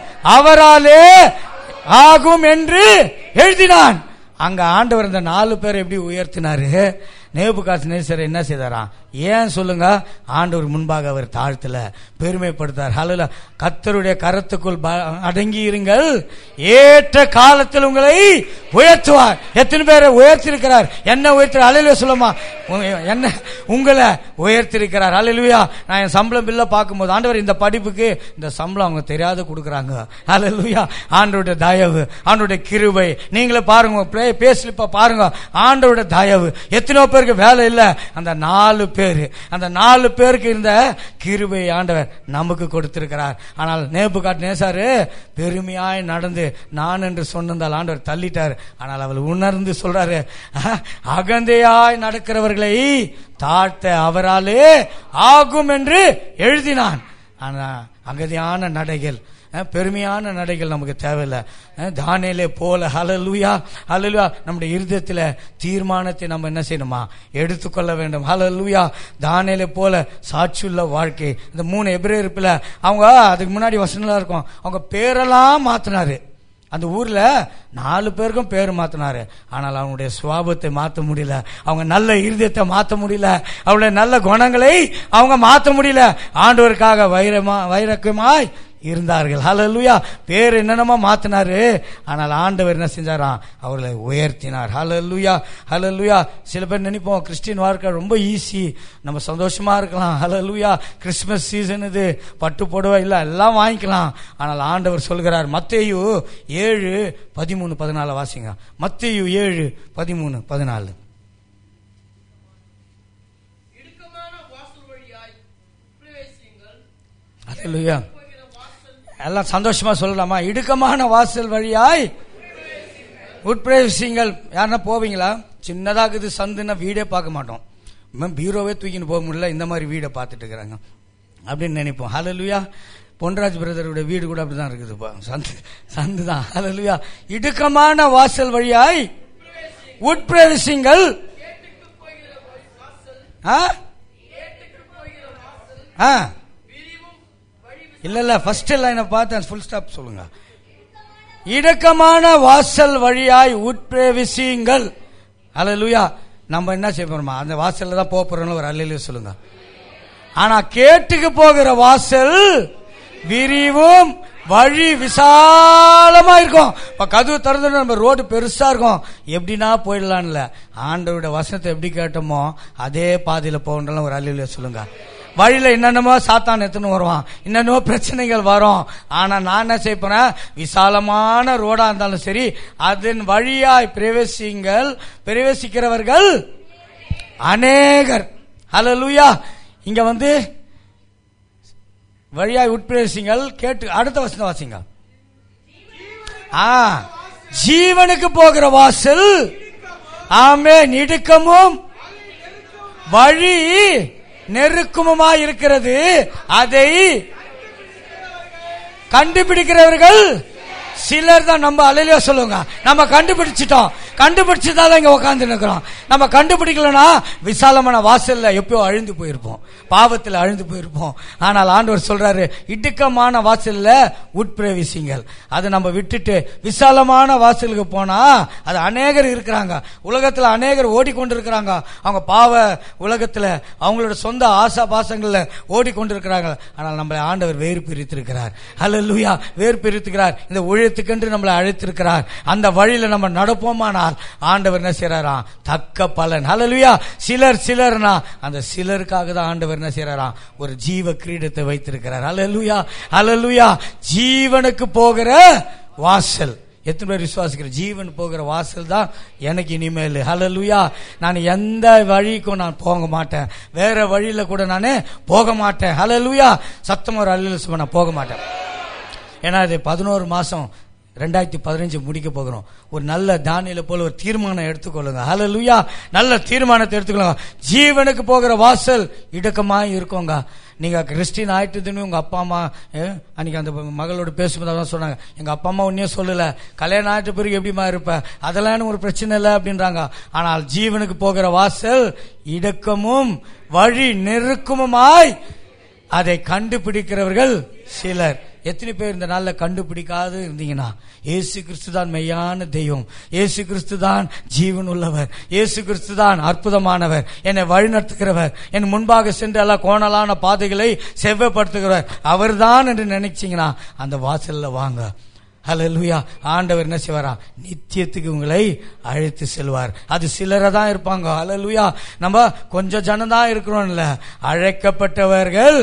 அவராலே ஆகும் என்று எழுதினான் அங்க ஆண்டவர் இந்த நாலு பேரை எப்படி உயர்த்தினாரு நேபுகாஸ் நேசர் என்ன செய்தாராம் ஏன் சொல்லுங்க ஆண்டவர் முன்பாக அவர் தாழ்த்தல பெருமைப்படுத்தார் ஹalleluya கத்தருடைய கரத்துக்குள் ப- அடங்கி இருங்கள் ஏற்ற காலத்தில் உங்களை உயர்த்துவார் எத்தனை பேரை உயர்த்திருக்கிறார் என்ன உயர்த்தி அலையில சொல்லுமா உங்க- என்ன உங்களை உயர்த்திருக்கிறார் அலையிலுயா நான் என் சம்பளம் பில்ல பார்க்கும்போது ஆண்டவர் இந்த படிப்புக்கு இந்த சம்பளம் அவங்க தெரியாத கொடுக்குறாங்க அலையிலுயா ஆண்டோட தயவு ஆண்டோட கிருபை நீங்களே பாருங்க பே- பே ஸ்லிப்ப பாருங்க ஆண்டோட தயவு எத்தனையோ பேருக்கு வேலை இல்ல அந்த நாலு பேரு அந்த நாலு பேருக்கு இருந்த கிருபை ஆண்டவர் நமக்கு கொடுத்திருக்கிறார் ஆனால் நேபுகாட் நேசாரு பெருமையாய் நடந்து நான் என்று சொன்னதால் ஆண்டவர் தள்ளிட்டார் ஆனால் அவள் உணர்ந்து சொல்றாரு "அஹ், அகந்தையாய் நடக்கிறவர்களை தாழ்த்த அவராலே ஆகும் என்று எழுதினான் ஆனா அகதியான நடைகள் அஹ், பெருமையான நடைகள் நமக்கு தேவையில்லை அஹ், தானியேலே போல ஹalleluya ஹalleluya நம்முடைய இருதயத்தில் தீர்மானத்தை நம்ம என்ன செய்யணுமா எடுத்துக்கொள்ள வேண்டும் ஹalleluya தானியேலே போல சாட்சியுள்ள வாழ்க்கை இந்த மூணு எபிரேயர்ப்பில் அவங்க அதுக்கு முன்னாடி வசனலாம் இருக்கும் அவங்க பேரெல்லாம் மாத்தினாரு அந்த ஊர்ல நாலு பேருக்கும் பேர் மாத்தினாரு ஆனால் அவனுடைய சுவாபத்தை மாத்த முடியல அவங்க நல்ல இருதயத்தை மாத்த முடியல அவளுடைய நல்ல குணங்களை அவங்க மாத்த முடியல ஆண்டவருக்காக வைரமா வைரக்கமாய் இருந்தார்கள் ஹalleluya பேர் என்னென்னமோ மாத்தினாரு ஆனால் ஆண்டவர் என்ன செஞ்சாராம் அவர்களை உயர்த்தினார் ஹalleluya ஹalleluya சில பேர் நினைப்போம் கிறிஸ்டின் வாழ்க்கை ரொம்ப ஈஸி நம்ம சந்தோஷமா இருக்கலாம் ஹalleluya கிறிஸ்மஸ் சீசன் இது பட்டு புடவை இல்ல எல்லாம் வாங்கிக்கலாம் ஆனால் ஆண்டவர் சொல்கிறார் மத்தேயு ஏழு பதிமூணு பதினாலு வாசிங்க மத்தேயு ஏழு பதிமூணு பதினாலு இடுக்கமான வாசல் வழியாய் பிரவேசியுங்கள் ஹalleluya போகிற வாசல் எல்லாம் சந்தோஷமா சொல்லலாமா இடுக்கமான வாசல் வழியாய் உட்பிரவேசிங்கள் யாருன்னா போவீங்களா சின்னதாகுது சந்துன்னா வீடே பார்க்க மாட்டோம் மேம் பீரோவே தூக்கின்னு போக முடியல இந்த மாதிரி வீடை பார்த்துட்டு இருக்கிறாங்க அப்படின்னு நினைப்போம் ஹalleluya பொன்ராஜ் பிரதருடைய வீடு கூட அப்படிதான் இருக்குதுப்பா சந்து சந்து தான் ஹalleluya இடுக்கமான வாசல் வழியாய் உட்பிரவேசிங்கள் கேட்டுக்கு போகிற வாசல் ஆ? கேட்டுக்கு போகிற வாசல் ஆ விரிவும் வழி இல்ல இல்ல ஃபர்ஸ்ட் லைனை பார்த்து ஃபுல் ஸ்டாப் சொல்லுங்க இடக்கமான வாசல் வழியாய் உட்பிரவேசியுங்கள் அல்லேலூயா நம்ம என்ன செய்ய போறோமா அந்த வாசல்ல தான் போக போறோம்னு ஒரு அல்லேலூயா சொல்லுங்க ஆனா கேட்டுக்கு போகிற வாசல் விரிவும் வழி விசாலமா இருக்கும் இப்ப கதவு திறந்து நம்ம ரோடு பெருசா இருக்கும் எப்படின்னா போயிடலாம்ல ஆண்டவருடைய வசனத்தை எப்படி கேட்டோமோ அதே பாதையில போகணும் ஒரு அல்லேலூயா சொல்லுங்க வழியில என்னென்னமோ சாத்தான் எடுத்துன்னு வருவான் என்னென்னமோ பிரச்சனைகள் வரும் ஆனா நான் என்ன செய்ய போறேன் விசாலமான ரோடா இருந்தாலும் சரி அதன் வழியாய் பிரவேசிங்கள் பிரவேசிக்கிறவர்கள் அநேகர் ஹalleluya இங்க வந்து வழியாய் உட்பிரவேசிங்கள் கேட்டு அடுத்த வசனம் வாசிங்க ஆ ஜீவனுக்கு போகிற வாசல் ஆமே இடுக்கமும் வழி நெருக்கமுமா இருக்கிறது அதை கண்டுபிடிக்கிறவர்கள் சிலர் தான் நம்ம அலையில சொல்லுங்க நம்ம கண்டுபிடிச்சிட்டோம் கண்டுபிடிச்சதால இங்க உட்கார்ந்து நிக்கிறோம் நம்ம கண்டுபிடிக்கலனா விசாலமான வாசல்ல எப்பயோ அழிந்து போயிருப்போம் பாவத்தில் அழிந்து போயிருப்போம் ஆனால் ஆண்டவர் சொல்றாரு இடுக்கமான வாசல்ல உட்பிரவேசிங்கள் அதை நம்ம விட்டுட்டு விசாலமான வாசலுக்கு போனா அது அநேகர் இருக்கிறாங்க உலகத்துல அநேகர் ஓடிக்கொண்டிருக்கிறாங்க அவங்க பாவ உலகத்துல அவங்களோட சொந்த ஆசா பாசங்கள்ல ஓடிக்கொண்டிருக்கிறாங்க ஆனால் நம்மளை ஆண்டவர் வேறு பிரித்திருக்கிறார் அல்ல வேறு பிரித்துக்கிறார் இந்த ஊழியத்துக்கென்று நம்மளை அழைத்திருக்கிறார் அந்த வழியில நம்ம நடப்போமானால் ஆண்டவர் என்ன செய்யறாராம் தக்க பலன் ஹalleluya சிலர் சிலர்னா அந்த சிலருக்காக தான் ஆண்டவர் என்ன செய்யறாராம் ஒரு ஜீவ கிரீடத்தை வைத்திருக்கிறார் ஹalleluya ஹalleluya ஜீவனுக்கு போகிற வாசல் எத்தனை பேர் விசுவாசிக்கிற ஜீவன் போகிற வாசல் தான் எனக்கு இனிமேல் ஹalleluya நான் எந்த வழிக்கும் நான் போக மாட்டேன் வேற வழியில கூட நான் போக மாட்டேன் ஹalleluya சத்தம் ஒரு அல்ல நான் போக மாட்டேன் ஏன்னா இது பதினோரு மாசம் ரெண்டாயிரத்தி பதினஞ்சு முடிக்க போகிறோம் ஒரு நல்ல தானியில போல ஒரு தீர்மானம் எடுத்துக்கொள்ளுங்க ஹalleluya நல்ல தீர்மானத்தை எடுத்துக்கொள்ளுங்க ஜீவனுக்கு போகிற வாசல் இடுக்கமா இருக்கோங்க நீங்க கிறிஸ்டின் ஆயிட்டுதுன்னு உங்க அப்பா அம்மா அஹ், அன்னைக்கு அந்த மகளோட பேசும்போது அதான் சொன்னாங்க எங்க அப்பா அம்மா ஒன்னே சொல்லல கல்யாணம் ஆயிட்ட பிறகு எப்படிமா இருப்ப அதெல்லாம் எனக்கு ஒரு பிரச்சனை இல்லை அப்படின்றாங்க ஆனால் ஜீவனுக்கு போகிற வாசல் இடக்கமும் வழி நெருக்கமுமாய் அதை கண்டுபிடிக்கிறவர்கள் சிலர் எத்தனை பேர் இந்த நாள்ல கண்டுபிடிக்காது இருந்தீங்கன்னா இயேசு கிறிஸ்து தான் மெய்யான தெய்வம் இயேசு கிறிஸ்து தான் ஜீவன் உள்ளவர் இயேசு கிறிஸ்து தான் அற்புதமானவர் என்னை வழிநடத்துகிறவர் என் முன்பாக சென்று எல்லா கோணலான பாதைகளை செவ்வைப்படுத்துகிறவர் அவர்தான் என்று நினைச்சீங்கன்னா அந்த வாசல்ல வாங்க ஹalleluya ஆண்டவர் என்ன செய்வாரா நித்தியத்துக்கு உங்களை அழைத்து செல்வார் அது சிலரை தான் இருப்பாங்க ஹalleluya நம்ம கொஞ்சம் ஜனம் தான் இருக்கிறோம்ல அழைக்கப்பட்டவர்கள்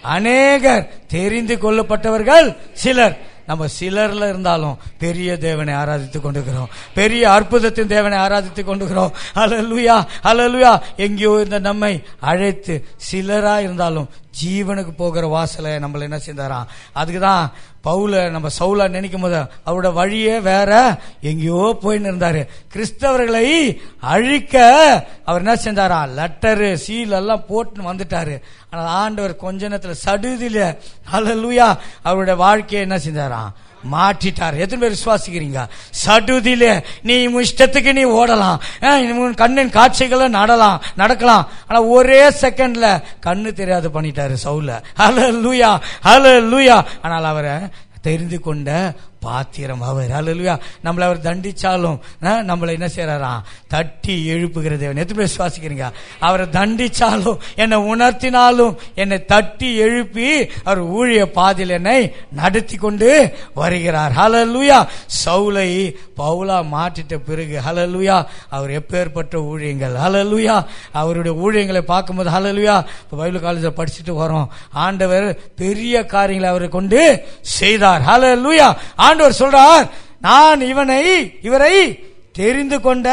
அநேகர் தெரிந்து கொள்ளப்பட்டவர்கள் சிலர் நம்ம சிலர்ல இருந்தாலும் பெரிய தேவனை ஆராதித்துக் கொண்டிருக்கிறோம் பெரிய அற்புதத்தின் தேவனை ஆராதித்துக் கொண்டிருக்கிறோம் ஹalleluya ஹalleluya எங்கேயோ இந்த நம்மை அழைத்து சிலரா இருந்தாலும் ஜீவனுக்கு போகிற வாசலை நம்மள என்ன செஞ்சாராம் அதுக்கு தான் பவுல நம்ம சவுலா நினைக்கும் போது அவரோட வழியே வேற எங்கேயோ போயின்னு இருந்தாரு கிறிஸ்தவர்களை அழிக்க அவர் என்ன செஞ்சாரா லெட்டரு சீல் எல்லாம் போட்டு வந்துட்டாரு ஆனால் ஆண்டவர் கொஞ்ச நேரத்துல சடுதியில ஹalleluya அவருடைய வாழ்க்கையை என்ன செஞ்சாராம் மாற்றிட்டார் எத்தனை பேர் விசுவாசிக்கிறீங்க சடுதியில நீ உன் இஷ்டத்துக்கு நீ ஓடலாம் அஹ், உன் கண்ணின் காட்சிகளை நடலாம் நடக்கலாம் ஆனா ஒரே செகண்ட்ல கண்ணு தெரியாது பண்ணிட்டாரு சவுல ஹல லூயா ஹல லூயா ஆனால் அவரை தெரிந்து கொண்ட பாத்திரம் அவர் ஹalleluya நம்மளை அவர் தண்டிச்சாலும் அஹ், நம்மளை என்ன செய்யறாராம் தட்டி எழுப்புகிற தேவன் எத்தனை பேர் விசுவாசிக்கிறீங்க அவரை தண்டிச்சாலும் என்னை உணர்த்தினாலும் என்னை தட்டி எழுப்பி அவர் ஊழிய பாதையில் என்னை நடத்தி கொண்டு வருகிறார் ஹalleluya சவுலை பவுலா மாற்றிட்ட பிறகு ஹalleluya அவர் எப்பேற்பட்ட ஊழியங்கள் ஹalleluya அவருடைய ஊழியங்களை பார்க்கும்போது ஹalleluya இப்போ பைபிள் காலேஜில் படிச்சுட்டு வரோம் ஆண்டவர் பெரிய காரியங்களை அவரை கொண்டு செய்தார் ஹalleluya ஆண்டவர் சொல்றார் நான் இவனை இவரை தெரிந்து கொண்ட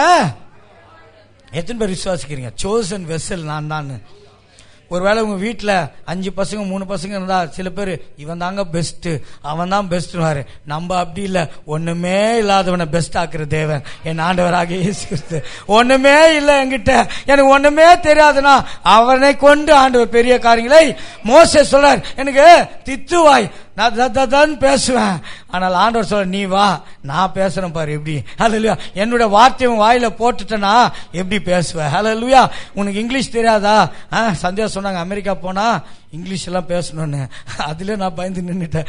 எத்தனை பேர் விசுவாசிக்கிறீங்க சோசன் வெசல் நான் தான் ஒருவேளை உங்க வீட்டுல அஞ்சு பசங்க மூணு பசங்க இருந்தா சில பேர் இவன் தாங்க பெஸ்ட் அவன் தான் பெஸ்ட் நம்ம அப்படி இல்ல ஒண்ணுமே இல்லாதவனை பெஸ்ட் ஆக்குற தேவன் என் ஆண்டவராக இயேசு கிறிஸ்து ஒண்ணுமே இல்ல என்கிட்ட எனக்கு ஒண்ணுமே தெரியாதுன்னா அவனை கொண்டு ஆண்டவர் பெரிய காரியங்களை மோசே சொல்றார் எனக்கு தித்துவாய் நான் த- த- தன்னு பேசுவேன் ஆனால் ஆண்டவர் சொல்ற நீ வா நான் பேசுறேன் பாரு எப்படி ஹalleluya என்னோட வார்த்தையை உன் வாயில போட்டுட்டேனா எப்படி பேசுவேன் ஹalleluya உனக்கு இங்கிலீஷ் தெரியாதா ஆ, சந்தியா சொன்னாங்க அமெரிக்கா போனா இங்கிலீஷ் எல்லாம் பேசணும்னு அதுல நான் பயந்து நின்னுட்டேன்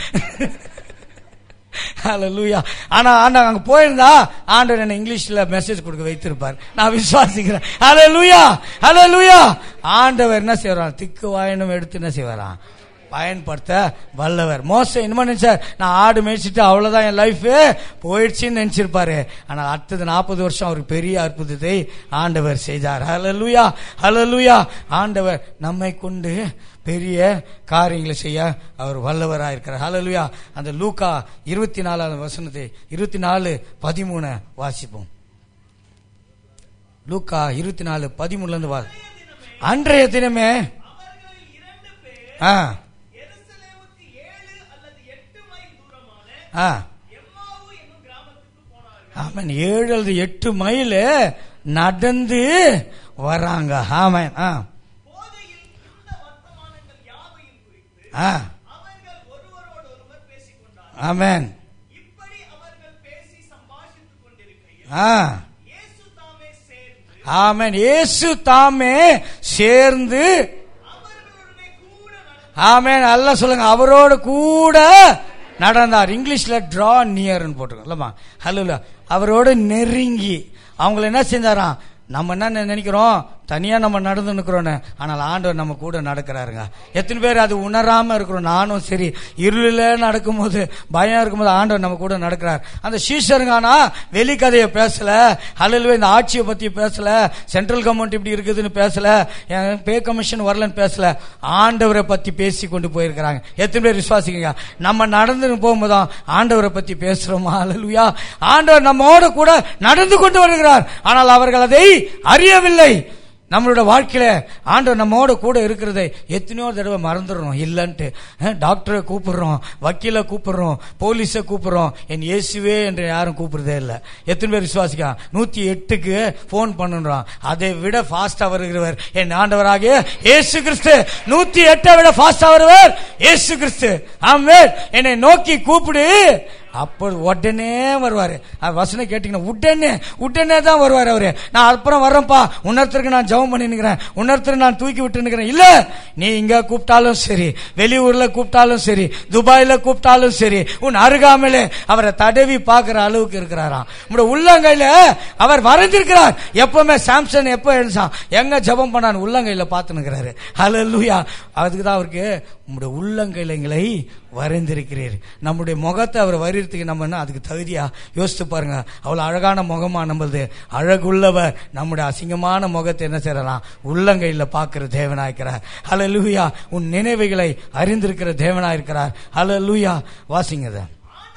ஹalleluya ஆனா ஆண்டா அங்க போயிருந்தா ஆண்டவர் என்ன இங்கிலீஷ்ல மெசேஜ் கொடுக்க வைத்திருப்பார் நான் விசுவாசிக்கிறேன் ஹalleluya ஹalleluya ஆண்டவர் என்ன செய்வாராம் திக்கு வாயனும் எடுத்து என்ன செய்வாராம் பயன்படுத்த வல்லவர் மோச என்னமோ நினைச்சார் நான் ஆடு மேய்ச்சிட்டு அவ்வளவுதான் என் லைஃப் போயிடுச்சுன்னு நினைச்சிருப்பாரு ஆனால் அடுத்தது நாற்பது வருஷம் அவருக்கு பெரிய அற்புதத்தை ஆண்டவர் செய்தார் ஹalleluya ஹalleluya ஆண்டவர் நம்மை கொண்டு பெரிய காரியங்களை செய்ய அவர் வல்லவராக இருக்கிறார் ஹalleluya அந்த லூக்கா இருபத்தி நாலாவது வசனத்தை இருபத்தி நாலு பதிமூணு வாசிப்போம் லூக்கா இருபத்தி நாலு பதிமூணுல இருந்து வா அன்றைய தினமே அவர்களில் இரண்டு பேர் ஆ எருசலேமுக்கு ஏழு அல்லது எட்டு மைல் தூரமான ஆ எம்மாவு என்னும் கிராமத்துக்கு போனார்கள் ஆமன் ஏழு அல்லது எட்டு மைல் நடந்து வராங்க ஆமன் ஆ போதையில் இந்த வர்த்தமானங்கள் யாவையும் குறித்து ஆ அவர்கள் ஒருவரோடு ஒருவர் பேசிக் கொண்டார்கள் ஆமன் இப்படி அவர்கள் பேசி சம்பாஷித்துக் கொண்டிருக்கையில் ஆ இயேசு தாமே சேர்ந்து ஆமன் இயேசு தாமே சேர்ந்து அவர்களுடனே கூட நடந்து ஆமேன் அல்ல சொல்லுங்க அவரோடு கூட நடந்தார் இங்கிலீஷ்ல டிரா நியர்னு போட்டிருக்கோம் இல்லம்மா ஹலோ அவரோடு நெருங்கி அவங்கள என்ன செஞ்சாராம் நம்ம என்ன நினைக்கிறோம் தனியா நம்ம நடந்து நிற்கிறோன்னு ஆனால் ஆண்டவர் நம்ம கூட நடக்கிறாருங்க எத்தனை பேர் அது உணராம இருக்கிறோம் நானும் சரி இருளில் நடக்கும்போது பயம் இருக்கும்போது ஆண்டவர் நம்ம கூட நடக்கிறார் அந்த சீஷருங்க ஆனா வெளிக்கதையை பேசல அல்லது இந்த ஆட்சியை பத்தி பேசல சென்ட்ரல் கவர்மெண்ட் இப்படி இருக்குதுன்னு பேசல என் பே கமிஷன் வரலன்னு பேசல ஆண்டவரை பத்தி பேசி கொண்டு போயிருக்கிறாங்க எத்தனை பேர் விசுவாசிக்கங்க நம்ம நடந்து போகும்போதுதான் ஆண்டவரை பத்தி பேசுறோமா அல்லலுயா ஆண்டவர் நம்மோட கூட நடந்து கொண்டு வருகிறார் ஆனால் அவர்கள் அதை அறியவில்லை நம்மளோட வாழ்க்கையில ஆண்டவர் நம்மோட கூட இருக்கிறதை எத்தனையோ தடவை மறந்துடுறோம் இல்லைன்ட்டு அஹ், டாக்டரை கூப்பிடுறோம் வக்கீலை கூப்பிடுறோம் போலீஸை கூப்பிடுறோம் என் இயேசுவே என்று யாரும் கூப்பிடுறதே இல்லை எத்தனை பேர் விசுவாசிக்கா நூத்தி எட்டுக்கு போன் பண்ணுறோம் அதை விட ஃபாஸ்டா வருகிறவர் என் ஆண்டவராகிய இயேசு கிறிஸ்து நூத்தி எட்டை விட ஃபாஸ்டா வருவர் இயேசு கிறிஸ்து ஆமென் என்னை நோக்கி கூப்பிடு அப்போ உடனே வருவாரு அது வசனம் கேட்டீங்கன்னா உடனே உடனே தான் வருவார் அவரு நான் அப்புறம் வர்றேன்ப்பா உன்னத்திற்கு நான் ஜெபம் பண்ணினுக்கிறேன் உன்னத்திற்கு நான் தூக்கி விட்டுனுக்கிறேன் இல்ல நீ இங்க கூப்பிட்டாலும் சரி வெளியூர்ல கூப்பிட்டாலும் சரி துபாயில கூப்பிட்டாலும் சரி உன் அருகாமையிலே அவரை தடவி பார்க்கிற அளவுக்கு இருக்கிறாராம் உங்களோட உள்ளங்கையில அவர் வரைஞ்சிருக்கிறார் எப்பவுமே சாம்சன் எப்ப எழுந்தான் எங்க ஜெபம் பண்ணான்னு உள்ளங்கையில பார்த்துனுக்கிறாரு ஹalleluya அதுக்கு தான் அவருக்கு உங்களுடைய உள்ளங்கையிலங்களை வரைந்திருக்கிறீர் நம்முடைய முகத்தை அவர் வரையறதுக்கு நம்ம என்ன அதுக்கு தகுதியா யோசித்து பாருங்க அவ்வளவு அழகான முகமா நம்மளது அழகுள்ளவர் நம்முடைய அசிங்கமான முகத்தை என்ன செய்யலாம் உள்ளங்கையில பார்க்கிற தேவனாயிருக்கிறார் ஹலோ லூயா உன் நினைவுகளை அறிந்திருக்கிற தேவனாயிருக்கிறார் ஹலோ லூயா வாசிங்க இதை.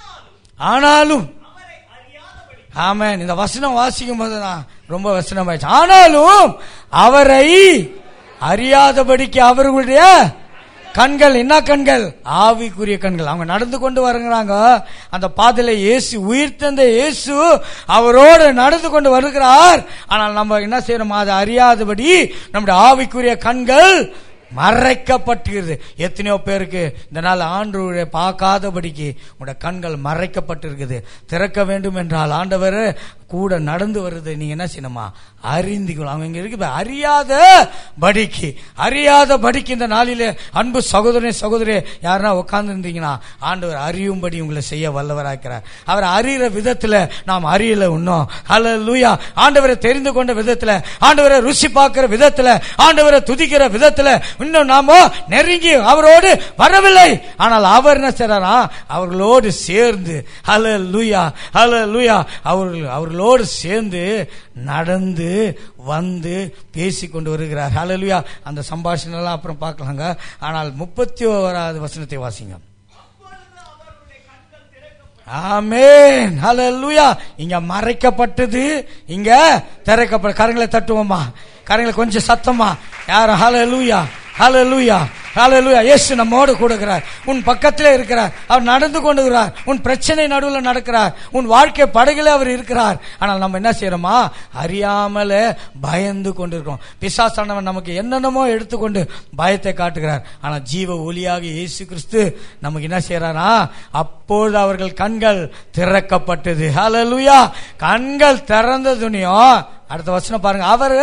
ஆனாலும் அவரை அறியாதபடி ஆமென் இந்த வசனம் வாசிக்கும் போது தான் ரொம்ப வசனம் ஆயிடுச்சு ஆனாலும் அவரை அறியாதபடிக்கு அவர்களுடைய கண்கள் என்ன கண்கள் ஆவிக்குரிய கண்கள் அவங்க நடந்து கொண்டு வருகிறாங்க அந்த பாதையில இயேசு உயிர்த்தெந்த இயேசு அவரோடு நடந்து கொண்டு வருகிறார் ஆனால் நம்ம என்ன செய்யறோம் அதை அறியாதபடி நம்முடைய ஆவிக்குரிய கண்கள் மறைக்கப்பட்டிருக்கிறது எத்தனையோ பேருக்கு இந்த நாள் ஆண்டு பார்க்காதபடிக்கு உங்களோட கண்கள் மறைக்கப்பட்டிருக்குது திறக்க வேண்டும் என்றால் ஆண்டவர் கூட நடந்து வருது நீங்க என்ன செய்யணுமா அறிந்துக்கணும் அவங்க இங்க இருக்கு அறியாத படிக்கு அறியாத படிக்கு இந்த நாளிலே அன்பு சகோதரனே சகோதரி யாருன்னா உட்கார்ந்து இருந்தீங்கன்னா ஆண்டவர் அறியும்படி உங்களை செய்ய வல்லவராக்கிறார் அவர் அறிகிற விதத்துல நாம் அறியல இன்னும் அல்ல லூயா ஆண்டவரை தெரிந்து கொண்ட விதத்துல ஆண்டவரை ருசி பார்க்கிற விதத்துல ஆண்டவரை துதிக்கிற விதத்துல இன்னும் நாம நெருங்கி அவரோடு வரவில்லை ஆனால் அவர் என்ன செய்றாரா அவர்களோடு சேர்ந்து ஹல லூயா ஹல லூயா அவர்கள் அவர்களோடு சேர்ந்து நடந்து வந்து பேசி கொண்டு வருகிறார் ஹalleluya அந்த சம்பாஷணை எல்லாம் அப்புறம் பார்க்கலாங்க ஆனால் முப்பத்தி ஓராவது வசனத்தை வாசிங்க அப்பொழுது அவருடைய கண்கள் திறக்கப்பட்டு ஆமென் ஹalleluya இங்க மறைக்கப்பட்டது இங்க திறக்கப்பட கரங்களை தட்டுவோமா கரங்களை கொஞ்சம் சத்தமா யாரும் ஹalleluya ஹalleluya ஹalleluya இயேசு நம்மோடு கூடுகிறார் உன் பக்கத்திலே இருக்கிறார் அவர் நடந்து கொண்டுகிறார் உன் பிரச்சனை நடுவில் நடக்கிறார் உன் வாழ்க்கை படகுல அவர் இருக்கிறார் ஆனால் நம்ம என்ன செய்யறோமா அறியாமல பயந்து கொண்டிருக்கிறோம் பிசாசானவன் நமக்கு என்னென்னமோ எடுத்துக்கொண்டு பயத்தை காட்டுகிறார் ஆனால் ஜீவ ஒளியாக இயேசு கிறிஸ்து நமக்கு என்ன செய்யறாரா அப்பொழுது அவர்கள் கண்கள் திறக்கப்பட்டது ஹalleluya கண்கள் திறந்த துணியும் அடுத்த வசனம் பாருங்க அவரு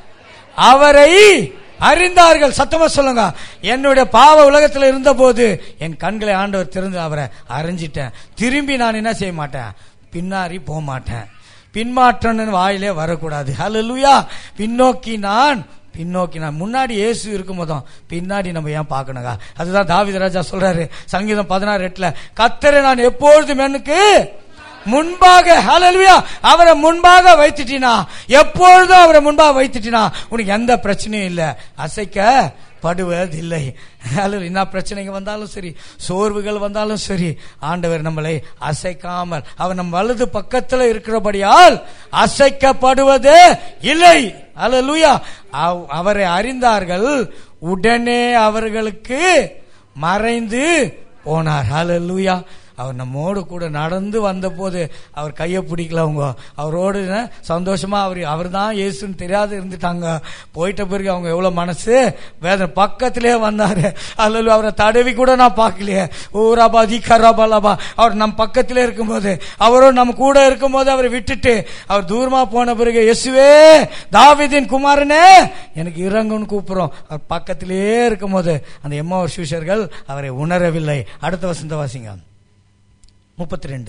அவரை அறிந்தார்கள் சத்தமா சொல்லுங்க என்னுடைய பாவ உலகத்தில் இருந்தபோது என் கண்களை ஆண்டவர் திறந்து அவரை அறிஞ்சிட்டேன் திரும்பி நான் என்ன செய்ய மாட்டேன் பின்னாடி போக மாட்டேன் பின்மாற்றம்னு வாயிலே வரக்கூடாது ஹalleluya பின்னோக்கி நான் பின்னோக்கி நான் முன்னாடி இயேசு இருக்கும் போதும் பின்னாடி நம்ம ஏன் பார்க்கணுங்க அதுதான் தாவீது ராஜா சொல்றாரு சங்கீதம் பதினாறு எட்டுல கத்தரை நான் எப்பொழுதும் எனக்கு முன்பாக ஹalleluya அவரை முன்பாக வைத்துட்டினா எப்பொழுதும் அவரை முன்பாக வைத்துட்டினா உனக்கு எந்த பிரச்சனையும் இல்லை அசைக்க படுவதில்லை ஹalleluya என்ன பிரச்சனைங்க வந்தாலும் சரி சோர்வுகள் வந்தாலும் சரி ஆண்டவர் நம்மளை அசைக்காமல் அவர் நம் வலது பக்கத்தில் இருக்கிறபடியால் அசைக்கப்படுவதே இல்லை ஹalleluya அவ்- அவரை அறிந்தார்கள் உடனே அவர்களுக்கு மறைந்து போனார் ஹalleluya அவர் நம்மோடு கூட நடந்து வந்தபோது அவர் கையை பிடிக்கல அவங்க அவரோடு என்ன, சந்தோஷமா அவர் அவர் தான் இயேசுன்னு தெரியாத இருந்துட்டாங்க போயிட்ட பிறகு அவங்க எவ்வளவு மனசு வேதனை பக்கத்திலே வந்தாரு அல்லது அவரை தடவி கூட நான் பார்க்கலையே ஊராபா தீக்கராபாலாபா அவர் நம் பக்கத்திலே இருக்கும்போது அவரும் நம்ம கூட இருக்கும்போது அவரை விட்டுட்டு அவர் தூரமா போன பிறகு இயேசுவே தாவீதின் குமாரனே எனக்கு இறங்குன்னு கூப்பிடுறோம் அவர் பக்கத்திலே இருக்கும்போது அந்த எம்மா சிஷர்கள் அவரை உணரவில்லை அடுத்த வசந்த வாசிங்க முப்பத்தி ரெண்டு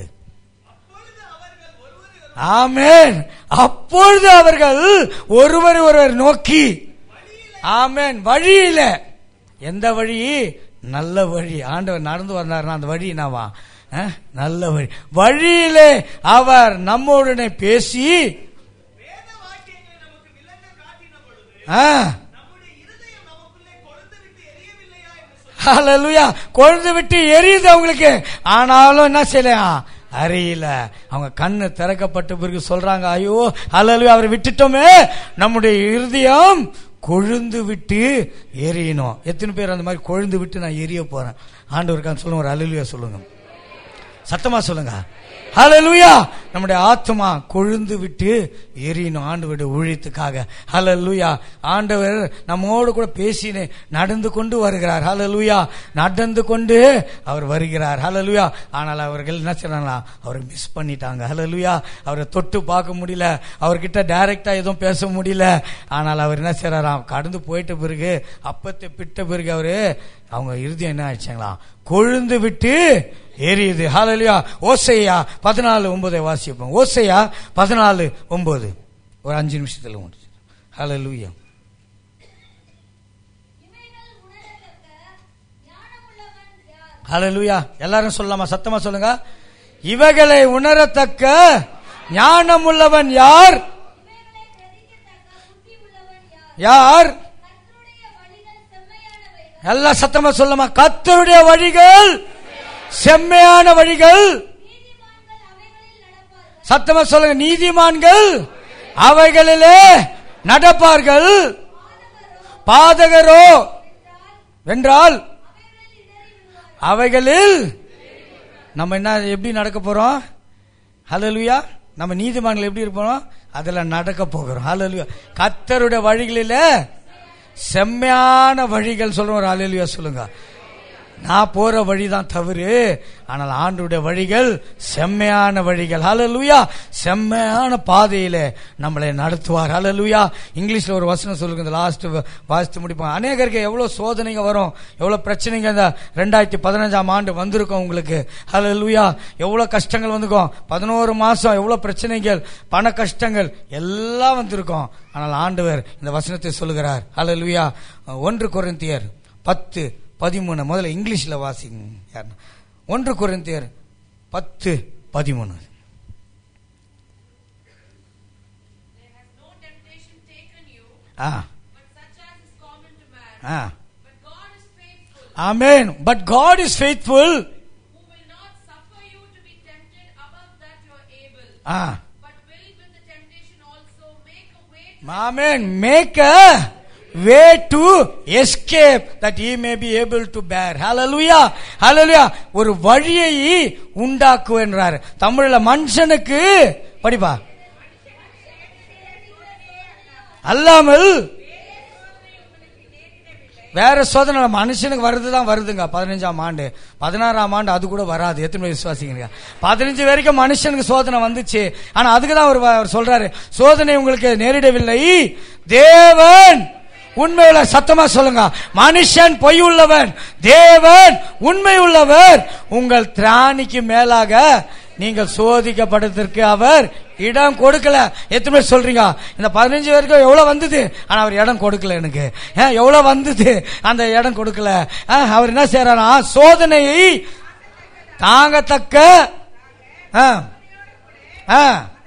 ஆமேன் அப்பொழுது அவர்கள் ஒருவர் ஒருவர் நோக்கி ஆமேன் வழியில எந்த வழி நல்ல வழி ஆண்டவர் நடந்து வந்தாருன்னா அந்த வழி என்னவா அஹ், நல்ல வழி வழியிலே அவர் நம்முடனே பேசி வேத வாக்கியங்களை நமக்கு விளங்க காட்டின பொழுது ஆ, நம்முடைய இருதயம் நமக்குள்ளே கொழுந்து விட்டு எரியவில்லையா என்று சொல்லி ஹalleluya கொழுந்து விட்டு எரியுது அவங்களுக்கு ஆனாலும் என்ன செய்யலாம் அறியல அவங்க கண்ணு திறக்கப்பட்ட பிறகு சொல்றாங்க ஐயோ ஹalleluya அவரை விட்டுட்டோமே நம்முடைய இருதயம் கொழுந்து விட்டு எரியணும் எத்தனை பேர் அந்த மாதிரி கொழுந்து விட்டு நான் எரிய போறேன் ஆண்டவருக்கான சொல்லுங்க ஒரு ஹalleluya சொல்லுங்க சத்தமா சொல்லுங்க ஹalleluya நம்முடைய ஆத்மா கொழுந்து விட்டு எரியணும் ஆண்டவருடைய ஊழியத்துக்காக ஹalleluya ஆண்டவர் நம்மோடு கூட பேசினே நடந்து கொண்டு வருகிறார் ஹalleluya நடந்து கொண்டு அவர் வருகிறார் ஹalleluya ஆனால் அவர்கள் என்ன செய்றாங்களா அவரை மிஸ் பண்ணிட்டாங்க ஹalleluya அவரை தொட்டு பார்க்க முடியல அவர்கிட்ட டைரக்டா எதுவும் பேச முடியல ஆனால் அவர் என்ன செய்றாராம் கடந்து போயிட்ட பிறகு அப்பத்தை பிட்ட பிறகு அவரு அவங்க இறுதி என்ன ஆயிடுச்சாங்களா கொழுந்து விட்டு எரியுது ஹalleluya ஓசையா பதினாலு ஒன்பதை வாசிப்போம் ஓசையா பதினாலு ஒன்பது ஒரு அஞ்சு நிமிஷத்துல முடிச்சு ஹalleluya இவைகள் உணரத்தக்க ஞானமுள்ளவன் யார் ஹalleluya எல்லாரும் சொல்லலாமா சத்தமா சொல்லுங்க இவைகளை உணரத்தக்க ஞானமுள்ளவன் யார் இவைகளை கிரகிக்கத்தக்க புத்தி உள்ளவன் யார் யார் கர்த்தருடைய வழிகள் செம்மையானவைகள் எல்லாம் சத்தமா சொல்லமா கத்தருடைய வழிகள் செம்மையான வழிகள் நீதிமான்கள் அவைகளில் நடப்பார்கள் சத்தமா சொல்லுங்க நீதிமான்கள் அவைகளிலே நடப்பார்கள் பாதகரோ வென்றால் அவைகளில் நம்ம என்ன எப்படி நடக்க போறோம் ஹalleluya நம்ம நீதிமான்கள் எப்படி இருப்போம் அதுல நடக்க போகிறோம் ஹalleluya கத்தருடைய வழிகளில செம்மையான வழிகள் சொல்றோம் ஒரு ஹalleluya சொல்லுங்க நான் போற வழிதான் தவறு ஆனால் ஆண்டுடைய வழிகள் செம்மையான வழிகள் ஹalleluya செம்மையான பாதையில நம்மளை நடத்துவார் ஹalleluya இங்கிலீஷ்ல ஒரு வசனம் சொல்லுங்க இந்த லாஸ்ட் வாசித்து முடிப்போம் அநேகருக்கு எவ்வளவு சோதனைங்க வரும் எவ்வளவு பிரச்சனைங்க இந்த ரெண்டாயிரத்தி பதினஞ்சாம் ஆண்டு வந்திருக்கும் உங்களுக்கு ஹalleluya எவ்வளவு கஷ்டங்கள் வந்திருக்கும் பதினோரு மாசம் எவ்வளவு பிரச்சனைகள் பண கஷ்டங்கள் எல்லாம் வந்திருக்கும் ஆனால் ஆண்டவர் இந்த வசனத்தை சொல்லுகிறார் ஹalleluya ஒன்று கொரிந்தியர் பத்து பதிமூணு முதல்ல இங்கிலீஷ்ல வாசிங்க யாருன்னா. ஒன்று கொரிந்தியர் பத்து பதிமூணு There has no temptation taken you, ah but such as is common to man. Ah But God is faithful, amen but God is faithful who will not suffer you to be tempted above that you are able, ah but will with the temptation also make a way to amen make a way to escape that ye may be able to bear hallelujah ஹalleluya ஒரு வழியை உண்டாக்குவென்றார் தமிழ்ல மனுஷனுக்கு படிப்பா அல்லாமல் வேற சோதனை மனுஷனுக்கு வருதுதான் வருதுங்க பதினஞ்சாம் ஆண்டு பதினாறாம் ஆண்டு அது கூட வராது எத்தனை பேர் விசுவாசிங்க பதினஞ்சு வரைக்கும் மனுஷனுக்கு சோதனை வந்துச்சு ஆனா அதுக்கு தான் அவர் அவர் சொல்றாரு சோதனை உங்களுக்கு நேரிடவில்லை தேவன் உண்மையுள்ள சத்தமா சொல்லுங்க மனுஷன் பொய் உள்ளவன் தேவன் உண்மை உள்ளவர் உங்கள் திராணிக்கு மேலாக நீங்கள் சோதிக்கப்படுவதற்கு அவர் இடம் கொடுக்கல எத்தனை பேர் சொல்றீங்க இந்த பதினஞ்சு பேருக்கு எவ்வளவு வந்தது ஆனா அவர் இடம் கொடுக்கல எனக்கு ஏன், எவ்வளவு வந்தது அந்த இடம் கொடுக்கல ஆ, அவர் என்ன செய்யறாரா சோதனையை தாங்கத்தக்க ஆ, ஆ.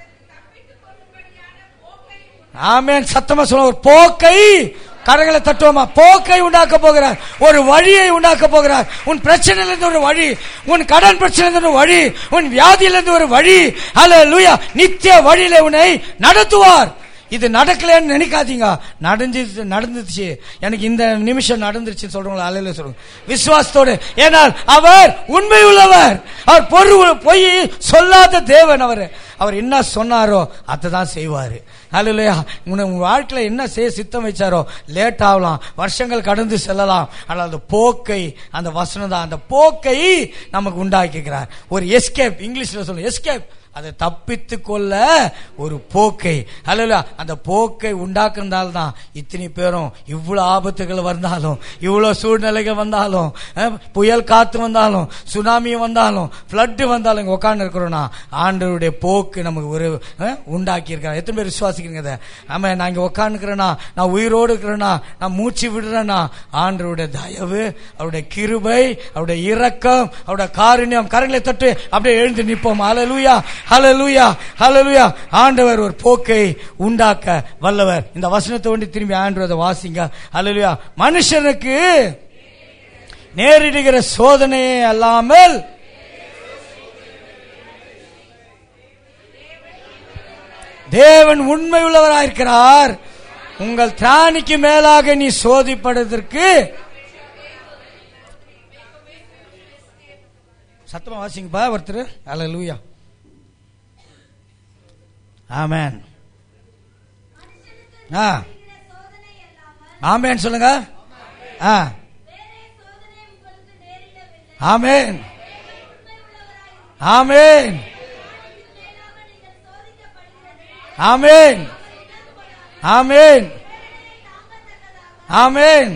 ஆமென் சத்தமா சொல்ல ஒரு போக்கை கரங்களை தட்டுவோமா போக்கை உண்டாக்க போகிறார் ஒரு வழியை உண்டாக்க போகிறார் உன் பிரச்சனையிலிருந்து ஒரு வழி உன் கடன் பிரச்சனையிலிருந்து ஒரு வழி உன் வியாதியிலிருந்து ஒரு வழி அல்ல லூயா நித்திய வழியில உன்னை நடத்துவார் இது நடக்கலன்னு நினைக்காதீங்க நடந்து நடந்துச்சு எனக்கு இந்த நிமிஷம் நடந்துருச்சு சொல்றவங்களா அலையில சொல்லுங்க விசுவாசத்தோடு ஏனால் அவர் உண்மை உள்ளவர் அவர் பொருள் பொய் சொல்லாத தேவன் அவர் அவர் என்ன சொன்னாரோ அதை தான் செய்வாரு அல்லையா உன் உன் வாழ்க்கையில என்ன செய்ய சித்தம் வச்சாரோ லேட் ஆகலாம் வருஷங்கள் கடந்து செல்லலாம் ஆனால் அந்த போக்கை அந்த வசனம் தான் அந்த போக்கை நமக்கு உண்டாக்கிக்கிறார் ஒரு எஸ்கேப் இங்கிலீஷ்ல சொல்லுங்க எஸ்கேப் அதை தப்பித்து கொள்ள ஒரு போக்கை அல்ல அந்த போக்கை உண்டாக்குறதால தான் இத்தனை பேரும் இவ்வளவு ஆபத்துகள் வந்தாலும் இவ்வளவு சூழ்நிலைகள் வந்தாலும் அஹ், புயல் காத்து வந்தாலும் சுனாமி வந்தாலும் ஃப்ளட்டு வந்தாலும் இங்க உட்கார்ந்து இருக்கிறோம்னா ஆண்டவருடைய போக்கு நமக்கு ஒரு அஹ், உண்டாக்கி இருக்காரு எத்தனை பேர் விசுவாசிக்கிறீங்க அதை ஆமா நான் இங்க உட்காந்துக்கிறேன்னா நான் உயிரோடு இருக்கிறேன்னா நான் மூச்சு விடுறேன்னா ஆண்டவருடைய தயவு அவருடைய கிருபை அவருடைய இரக்கம் அவருடைய காருண்யம் கரங்களை தட்டு அப்படியே எழுந்து நிற்போம் ஹalleluya ஹalleluya ஹalleluya ஆண்டவர் ஒரு போக்கை உண்டாக்க வல்லவர் இந்த வசனத்தை ஒண்டி திரும்பி ஆண்டவர் அதை வாசிங்க ஹalleluya மனுஷனுக்கு நேரிடுகிற சோதனையே அல்லாமல் தேவன் உண்மை உள்ளவராயிருக்கிறார் உங்கள் திராணிக்கு மேலாக நீ சோதிப்படுவதற்கு சத்தமா வாசிங்கப்பா ஒருத்தர் அல்ல ஆமேன் ஆ சோதனை அல்லாமல் ஆமேன் சொல்லுங்க ஆ வேறே சோதனை உங்களுக்கு நேரிடவில்லை ஆமேன் உண்மை உள்ளவராய் ஆமேன் மேலாக நீங்கள் சோதிக்கப்படுகிறது ஆமேன் ஆமேன் ஆமேன்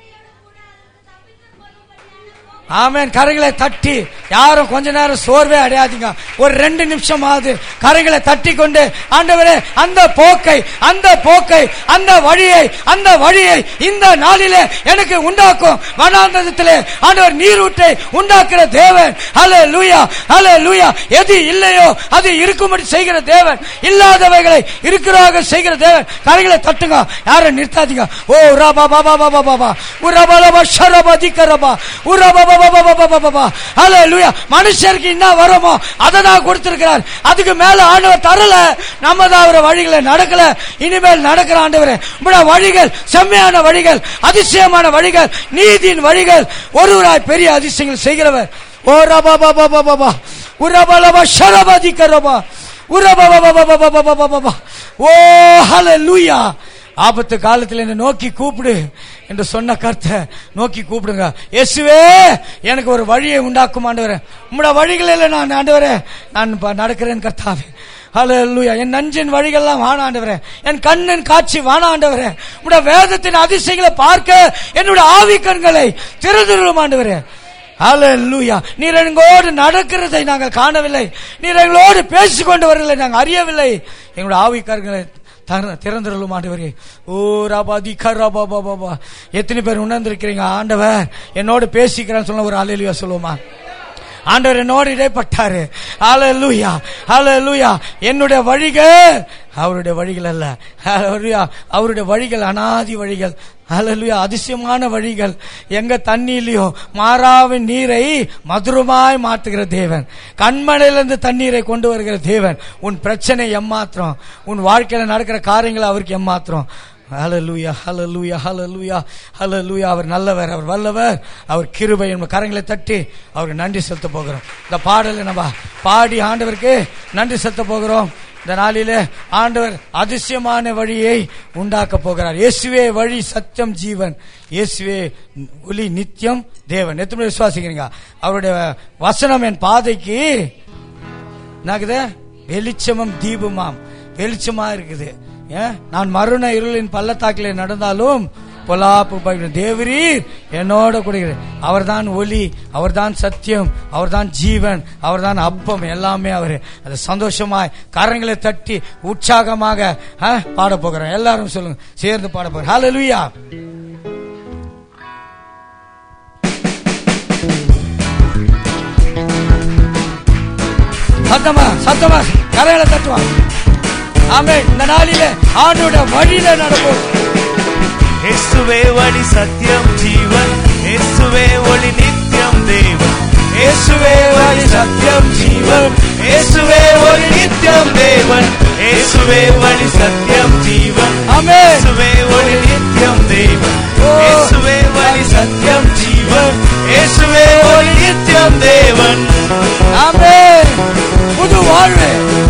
ஆமேன் கரங்களை தட்டி யாரும் கொஞ்ச நேரம் சோர்வே அடையாதீங்க ஒரு ரெண்டு நிமிஷம் ஆகுது கரங்களை தட்டி கொண்டு ஆண்டவரே அந்த போக்கை அந்த போக்கை அந்த வழியை அந்த வழியை இந்த நாளிலே எனக்கு உண்டாக்கும் வனாந்தரத்திலே ஆண்டவர் நீரூற்றை உண்டாக்குற தேவன் ஹலே லூயா ஹலே லூயா எது இல்லையோ அது இருக்கும்படி செய்கிற தேவன் இல்லாதவைகளை இருக்கிறாக செய்கிற தேவன் கரைகளை தட்டுங்க யாரும் நிறுத்தாதீங்க ஓ ரபா பாபா பாபா பாபா உரபா லபா ஷரபா திக்கரபா உரபா பாபா பாபா பாபா பாபா ஹலே லூயா மனுஷருக்கு என்ன வருமோ அதை தான் கொடுத்திருக்கிறார் அதுக்கு மேல ஆண்டவர் தரல நம்ம தான் அவர வழிகளை நடக்கல இனிமேல் நடக்கிற ஆண்டவரே உம்முடைய வழிகள் செம்மையான வழிகள் அதிசயமான வழிகள் நீதியின் வழிகள் ஒருவராய் பெரிய அதிசயங்கள் செய்கிறவர் ஓ ரபா பாபா பாபா பாபா உரபா லபா ஷரபா திக்கரபா உரபா பாபா பாபா பாபா பாபா பாபா ஓ ஹalleluya ஆபத்து காலத்தில் என்னை நோக்கி கூப்பிடு என்று சொன்ன கர்த்த நோக்கி கூப்பிடுங்க இயேசுவே எனக்கு ஒரு வழியை உண்டாக்கும் ஆண்டவரே உம்முடைய வழிகளில் நான் ஆண்டவரே நான் ப- நடக்கிறேன் கர்த்தாவே ஹalleluya என் நஞ்சின் வழிகள்லாம் வாணாண்டவரே என் கண்ணின் காட்சி வாணாண்டவரே உம்முடைய வேதத்தின் அதிசயங்களை பார்க்க என்னுடைய ஆவி கண்களை திறந்துடும் ஆண்டவரே ஹalleluya நீர் எங்களோடு நடக்கிறதை நாங்கள் காணவில்லை நீர் எங்களோடு பேசிக் கொண்டு வரவில்லை நாங்கள் அறியவில்லை எங்களுடைய ஆவிக்காரர்களை தர- திறந்திரலும் ஆண்டவரே ஓ ராபா திகா ராபா பாபா பா எத்தனை பேர் உணர்ந்திருக்கிறீங்க ஆண்டவர் என்னோடு பேசிக்கிறான்னு சொன்ன ஒரு அலையிலுயா சொல்லுவோமா ஆண்டவர் என்னோடு இடைப்பட்டாரு ஹalleluya ஹalleluya என்னுடைய வழிகள் அவருடைய வழிகள் அல்ல ஹalleluya அவருடைய வழிகள் அனாதி வழிகள் ஹalleluya அதிசயமான வழிகள் எங்க தண்ணியிலையோ மாறாவின் நீரை மதுரமாய் மாற்றுகிற தேவன் கண்மலையிலிருந்து தண்ணீரை கொண்டு வருகிற தேவன் உன் பிரச்சனை எம்மாத்திரம் உன் வாழ்க்கையில நடக்கிற காரியங்கள் அவருக்கு எம்மாத்திரம் ஹalleluya ஹalleluya ஹalleluya ஹalleluya அவர் நல்லவர் அவர் வல்லவர் அவர் கிருபை நம்ம கரங்களை தட்டி அவருக்கு நன்றி செலுத்த போகிறோம் இந்த பாடலை நம்ம பாடி ஆண்டவருக்கு நன்றி செலுத்த போகிறோம் இந்த நாளிலே ஆண்டவர் அதிசயமான வழியை உண்டாக்க போகிறார் இயேசுவே வழி சத்தியம் ஜீவன் இயேசுவே ஒளி நித்தியம் தேவன் எத்தனை பேர் விசுவாசிக்கிறீங்க அவருடைய வசனம் என் பாதைக்கு என்னாகுது வெளிச்சமும் தீபமாம் வெளிச்சமா இருக்குது ஏன் நான் மறுண இருளின் பள்ளத்தாக்கிலே நடந்தாலும் பொல்லாப்பு பயப்படும் தேவரீர் என்னோட கூட அவர்தான் ஒளி அவர்தான் சத்தியம் அவர்தான் ஜீவன் அவர்தான் அப்பம் எல்லாமே அவரு அது சந்தோஷமாய் கரங்களை தட்டி உற்சாகமாக ஆ, பாட போகிறோம் எல்லாரும் சொல்லுங்க சேர்ந்து பாட போகிறோம் ஹalleluya சத்தமா சத்தமா கரையில தட்டுவா ஆமே இந்த நாளில ஆண்டோட வழியில நடப்போம் இயேசுவே வழி சத்தியம் ஜீவன் இயேசுவே ஒளி நித்தியம் தேவன் இயேசுவே வழி சத்தியம் ஜீவன் இயேசுவே ஒளி நித்தியம் தேவன் இயேசுவே வழி சத்தியம் ஜீவன் ஆமே இயேசுவே ஒளி நித்தியம் தேவன் ஓ. இயேசுவே வழி சத்தியம் ஜீவன் இயேசுவே ஒளி நித்தியம் தேவன் ஆமே புது வாழ்வு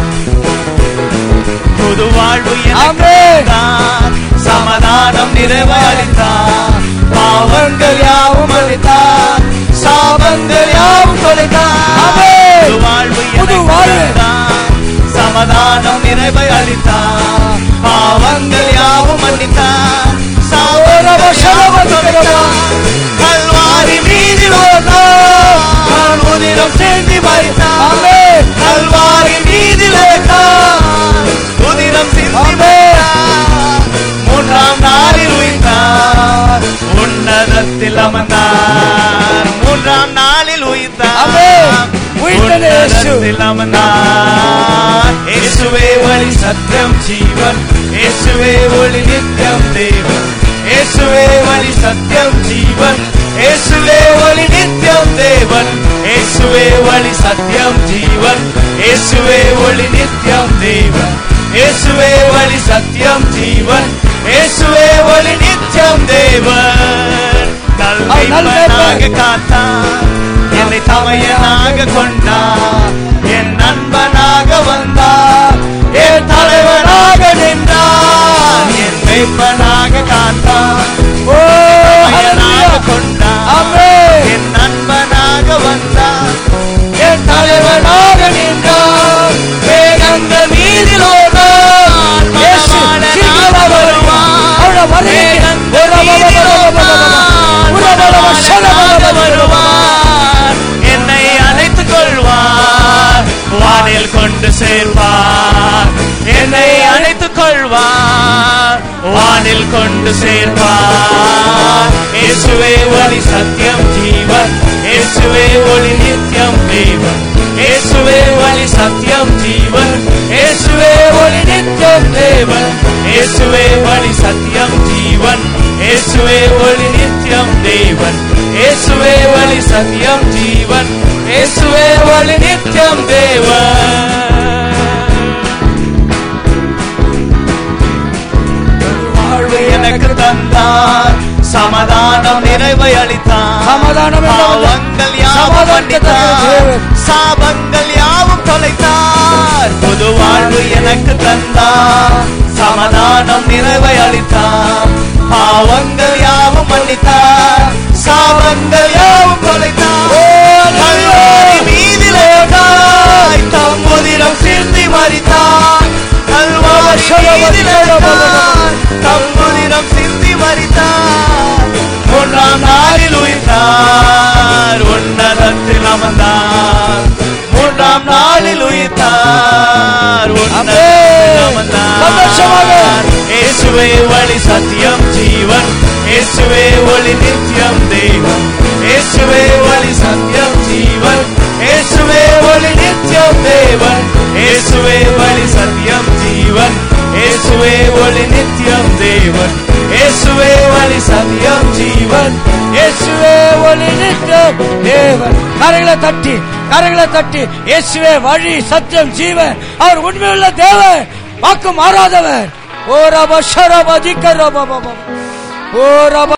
புது வாழ்வு ஆமே. தான் சமாதானம் நிறைவளித்தார் பாவங்கள் யாவும் அளித்தார் சாபங்கள் யாவும் தொலைத்தார் ஆமே. புது வாழ்வு புது எனக்கு வாழ்வு. தந்தார். சமாதானம் நிறைவை அளித்தார் பாவங்கள் யாவும் மன்னித்தார் சாபங்கள் யாவும் தொலைத்தார். கல்வாரி மீதில் ஓர்ந்தார் உதிரம் சேர்ந்து மறித்தார் ஆமே. கல்வாரி மீதிலே தான் உதிரம் சிந்தி ஆமே. மரித்தார். மூன்றாம் நாளில் உயிர்த்தார் உன்னதத்தில் அமர்ந்தார் மூன்றாம் நாளில் உயிர்த்தார் ஆமே. உயிர்த்தெழ இயேசு. உன்னதத்தில் அமர்ந்தார் இயேசுவே வழி சத்தியம் ஜீவன் இயேசுவே ஒளி நித்தியம் தேவன் இயேசுவே வழி சத்தியம் ஜீவன் இயேசுவே ஒளி நித்தியம் தேவன் இயேசுவே வழி சத்தியம் ஜீவன் இயேசுவே ஒளி நித்தியம் தேவன் இயேசுவே வழி சத்தியம் ஜீவன் இயேசுவே ஒளி நித்தியம் தேவன் நல்மைப்பனாக காத்தார் என்னை தமையனாக கொண்டார் என் நண்பனாக வந்தார் என் தலைவனாக நின்றார் என் மெய்ப்பனாக காத்தார் ஓ தமையனாக ஹalleluya கொண்டார் ஆமே என் நண்பனாக வந்தார் என் தலைவனாக நின்றார் வேகங்கள் மீதிலோதான் இயேசு சீக்கிரமாக வருவார் அவருடைய வருகைக்கு வருவார் என்னை அழைத்துக் கொள்வார் வானில் கொண்டு சேர்வார் என்னை அழைத்துக் கொள்வார் வானில் கொண்டு சேர்வார் இயேசுவே ஒளி சத்தியம் ஜீவன் இயேசுவே ஒளி நித்தியம் தேவன் இயேசுவே ஒளி சத்தியம் ஜீவன் இயேசுவே ஒளி நித்தியம் தேவன் இயேசுவே ஒளி சத்தியம் ஜீவன் இயேசுவே ஒளி நித்தியம் தேவன் இயேசுவே ஒளி சத்தியம் ஜீவன் இயேசுவே ஒளி நித்தியம் தேவன் வாழ்வு எனக்கு தந்தார் சமாதானம் நிறைவை அளித்தார் சமாதானம் என்ற பாவங்கள் யாவும் சமாதானத்தை தந்த மன்னித்தார் தேவன். சாபங்கள் யாவும் தொலைத்தார் புது வாழ்வு எனக்கு தந்தார் சமாதானம் நிறைவை அளித்தார் பாவங்கள் யாவும் மன்னித்தார் சாபங்கள் யாவும் தொலைத்தார் கல்வாரி மீதிலே தாய் தம் உதிரம் சிந்தி மறித்தார் கல்வாரி மீதிலே தாய் தம் உதிரம் சிந்தி மறித்தார் மூன்றாம் நாளில் உயிர்த்தார் உன்னதத்தில் அமர்ந்தார் மூன்றாம் நாளில் உயிர்த்தார் உன்னதத்தில் சந்தோஷமாக. அமர்ந்தார் இயேசுவே வழி சத்தியம் ஜீவன் இயேசுவே ஒளி நித்தியம் தெய்வம் இயேசுவே வழி சத்தியம் ஜீவன் இயேசுவே ஒளி நித்தியம் தேவன் இயேசுவே வழி சத்தியம் ஜீவன் இயேசுவே ஒளி நித்தியம் தேவன் இயேசுவே வழி சத்தியம் ஜீவன் இயேசுவே ஒளி நித்தியம் தேவன் கரங்களை தட்டி கரங்களை தட்டி இயேசுவே வழி சத்தியம் ஜீவன் அவர் உண்மையுள்ள தேவன் வாக்கு மாறாதவர் ஓ ரப ஷரப திக்க ரப பப. ஓ ரப